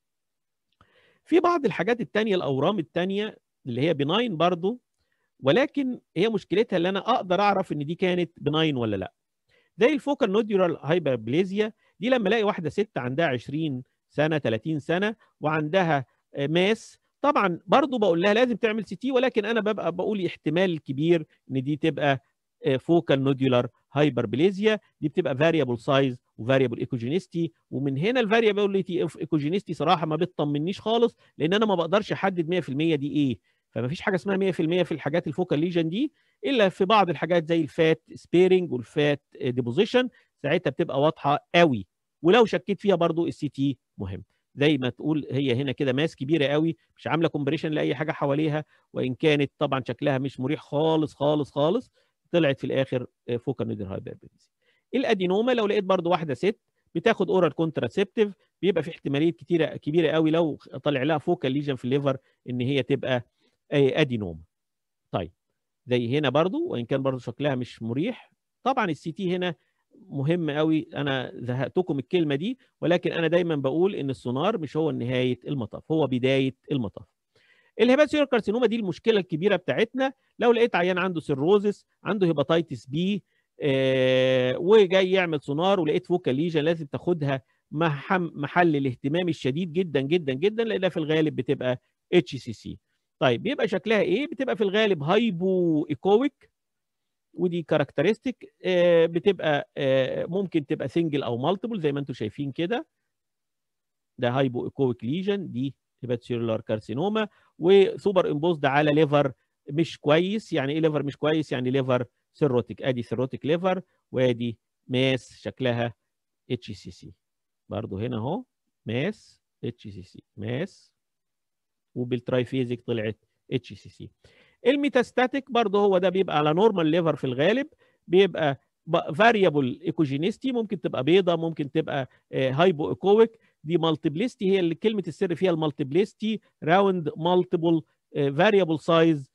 A: في بعض الحاجات التانية الاورام التانية اللي هي بناين برضو ولكن هي مشكلتها اللي انا اقدر اعرف ان دي كانت بناين ولا لا زي الفوكال نوديولار هايبربليزيا دي لما الاقي واحده ست عندها 20 سنه 30 سنه وعندها ماس طبعا برضو بقول لها لازم تعمل سي تي ولكن انا ببقى بقول احتمال كبير ان دي تبقى فوكال نوديولار هايبربليزيا دي بتبقى فاريبل سايز وفاريبل ايكوجينيستي ومن هنا الفاريبيليتي اوف ايكوجينيستي صراحه ما بتطمنيش خالص لان انا ما بقدرش احدد 100% دي ايه فما فيش حاجه اسمها 100% في الحاجات الفوكال ليجن دي الا في بعض الحاجات زي الفات سبيرنج والفات ديبوزيشن ساعتها بتبقى واضحه قوي ولو شكيت فيها برضو السي تي مهم زي ما تقول هي هنا كده ماس كبيره قوي مش عامله كومبريشن لاي حاجه حواليها وان كانت طبعا شكلها مش مريح خالص خالص خالص طلعت في الاخر فوكال نودر هايبربليزيا الادينوما لو لقيت برضو واحده ست بتاخد اورال كونتراسيبتيف بيبقى في احتماليه كتيره كبيره قوي لو طلع لها فوكال ليجن في الليفر ان هي تبقى ادينوما طيب زي هنا برضو وان كان برضو شكلها مش مريح طبعا السي تي هنا مهم قوي انا زهقتكم الكلمه دي ولكن انا دايما بقول ان السونار مش هو نهايه المطاف هو بدايه المطاف الهيباتوسيلر كارسينوما دي المشكله الكبيره بتاعتنا لو لقيت عيان عنده سيروزس عنده هيباتيتس بي آه وجاي يعمل سونار ولقيت فوكال ليجن لازم تاخدها محل الاهتمام الشديد جدا جدا جدا لانها في الغالب بتبقى اتش سي سي طيب بيبقى شكلها ايه بتبقى في الغالب هايبو ايكويك ودي كاركترستيك بتبقى ممكن تبقى سنجل او مالتيبل زي ما انتم شايفين كده ده هايبو ايكويك ليجن دي هيباتوسيلولار كارسينوما وسوبر امبوزد على ليفر مش كويس يعني ايه ليفر مش كويس يعني ليفر سيروتيك ادي سيروتيك ليفر وادي ماس شكلها اتش سي سي برضو هنا اهو ماس اتش سي سي ماس وبالترايفيزيك طلعت اتش سي سي الميتاستاتيك برضه هو ده بيبقى على نورمال ليفر في الغالب بيبقى فاريبل ايكوجينيستي ممكن تبقى بيضه ممكن تبقى هايبو ايكويك دي مالتيبليستي هي اللي كلمه السر فيها المالتيبليستي راوند مالتيبل فاريبل سايز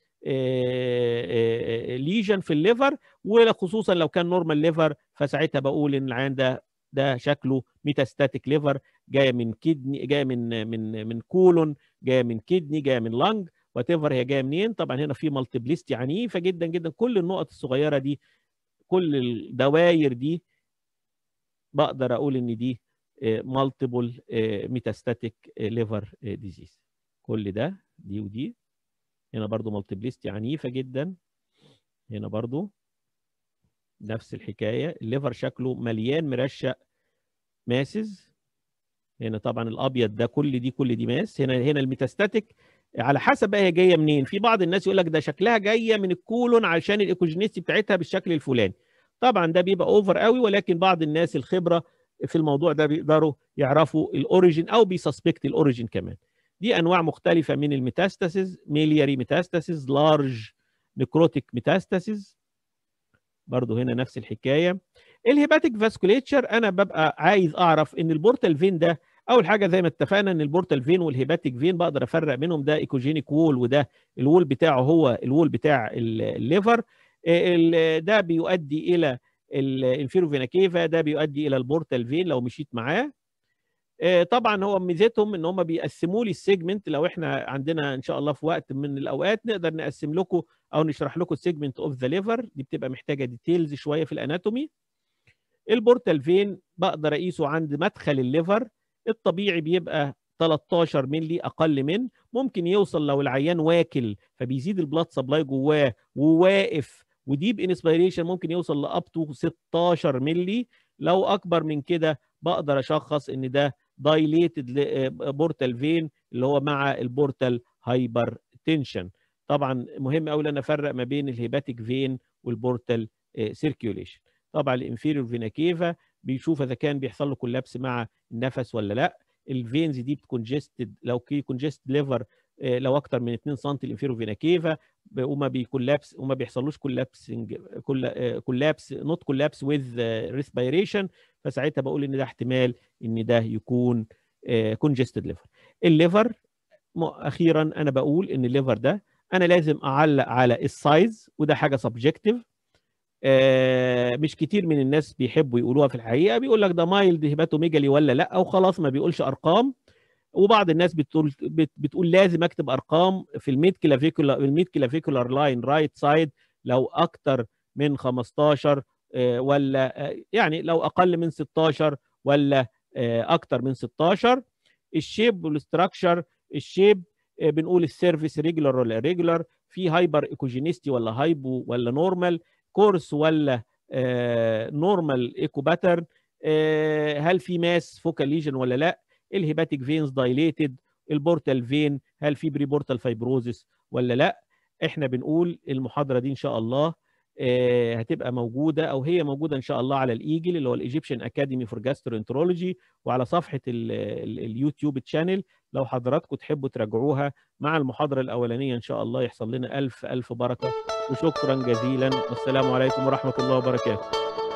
A: ليجن في الليفر وخصوصا لو كان نورمال ليفر فساعتها بقول ان العيان ده ده شكله ميتاستاتيك ليفر جايه من كدني جايه من من من كولون جايه من كدني جايه من لنج وات ايفر هي جايه منين طبعا هنا في مالتيبليستي عنيفه جدا جدا كل النقط الصغيره دي كل الدوائر دي بقدر اقول ان دي مالتيبل ميتاستاتيك ليفر ديزيز كل ده دي ودي هنا برضو مالتيبليستي عنيفه جدا هنا برضو نفس الحكايه الليفر شكله مليان مرشق ماسز هنا طبعا الابيض ده كل دي كل دي ماس هنا هنا الميتاستاتيك على حسب بقى هي جايه منين في بعض الناس يقول لك ده شكلها جايه من الكولون عشان الايكوجينيستي بتاعتها بالشكل الفلاني طبعا ده بيبقى اوفر قوي ولكن بعض الناس الخبره في الموضوع ده بيقدروا يعرفوا الاوريجين او بيسسبكت الاوريجين كمان دي انواع مختلفه من الميتاستاسيز ميلياري ميتاستاسيز لارج نكروتيك ميتاستاسيز برضو هنا نفس الحكايه الهيباتيك فاسكوليتشر انا ببقى عايز اعرف ان البورتال فين ده اول حاجه زي ما اتفقنا ان البورتال فين والهيباتيك فين بقدر افرق بينهم ده ايكوجينيك وول وده الوول بتاعه هو الوول بتاع الليفر ده بيؤدي الى الانفيرو كيفا ده بيؤدي الى البورتال فين لو مشيت معاه طبعا هو ميزتهم ان هم بيقسموا لي السيجمنت لو احنا عندنا ان شاء الله في وقت من الاوقات نقدر نقسم لكم او نشرح لكم السيجمنت اوف ذا ليفر دي بتبقى محتاجه ديتيلز شويه في الاناتومي البورتال فين بقدر اقيسه عند مدخل الليفر الطبيعي بيبقى 13 مللي اقل من ممكن يوصل لو العيان واكل فبيزيد البلاد سبلاي جواه وواقف وديب انسبيريشن ممكن يوصل لاب تو 16 مللي لو اكبر من كده بقدر اشخص ان ده دايليتد بورتال فين اللي هو مع البورتال هايبر تنشن طبعا مهم قوي ان انا افرق ما بين الهيباتيك فين والبورتال سيركيوليشن طبعا الانفيريور فينا كيفا بيشوف اذا كان بيحصل له كولابس مع النفس ولا لا الفينز دي بتكونجستد لو كي كونجست ليفر لو اكتر من 2 سم الانفيريور فينا كيفا وما بيكولابس وما بيحصلوش كولابسنج كولابس نوت كولابس وذ ريسبيريشن فساعتها بقول ان ده احتمال ان ده يكون كونجستد ليفر الليفر اخيرا انا بقول ان الليفر ده انا لازم اعلق على السايز وده حاجه سبجكتيف مش كتير من الناس بيحبوا يقولوها في الحقيقه بيقول لك ده مايلد هيباتوميجالي ولا لا او خلاص ما بيقولش ارقام وبعض الناس بتقول بتقول لازم اكتب ارقام في الميد كلافيكولار الميد كلافيكولار لاين رايت سايد لو اكتر من 15 ولا يعني لو اقل من 16 ولا اكتر من 16 الشيب والاستراكشر الشيب بنقول السيرفيس ريجولار ولا ريجولار في هايبر ايكوجينيستي ولا هايبو ولا نورمال كورس ولا نورمال ايكو باترن هل في ماس فوكال ليجن ولا لا الهيباتيك فينز دايليتد البورتال فين هل في بري بورتال فايبروزس ولا لا احنا بنقول المحاضره دي ان شاء الله هتبقى موجوده او هي موجوده ان شاء الله على الايجل اللي هو الايجيبشن اكاديمي فور جاسترونترولوجي وعلى صفحه اليوتيوب تشانل لو حضراتكم تحبوا تراجعوها مع المحاضره الاولانيه ان شاء الله يحصل لنا الف الف بركه وشكرا جزيلا والسلام عليكم ورحمه الله وبركاته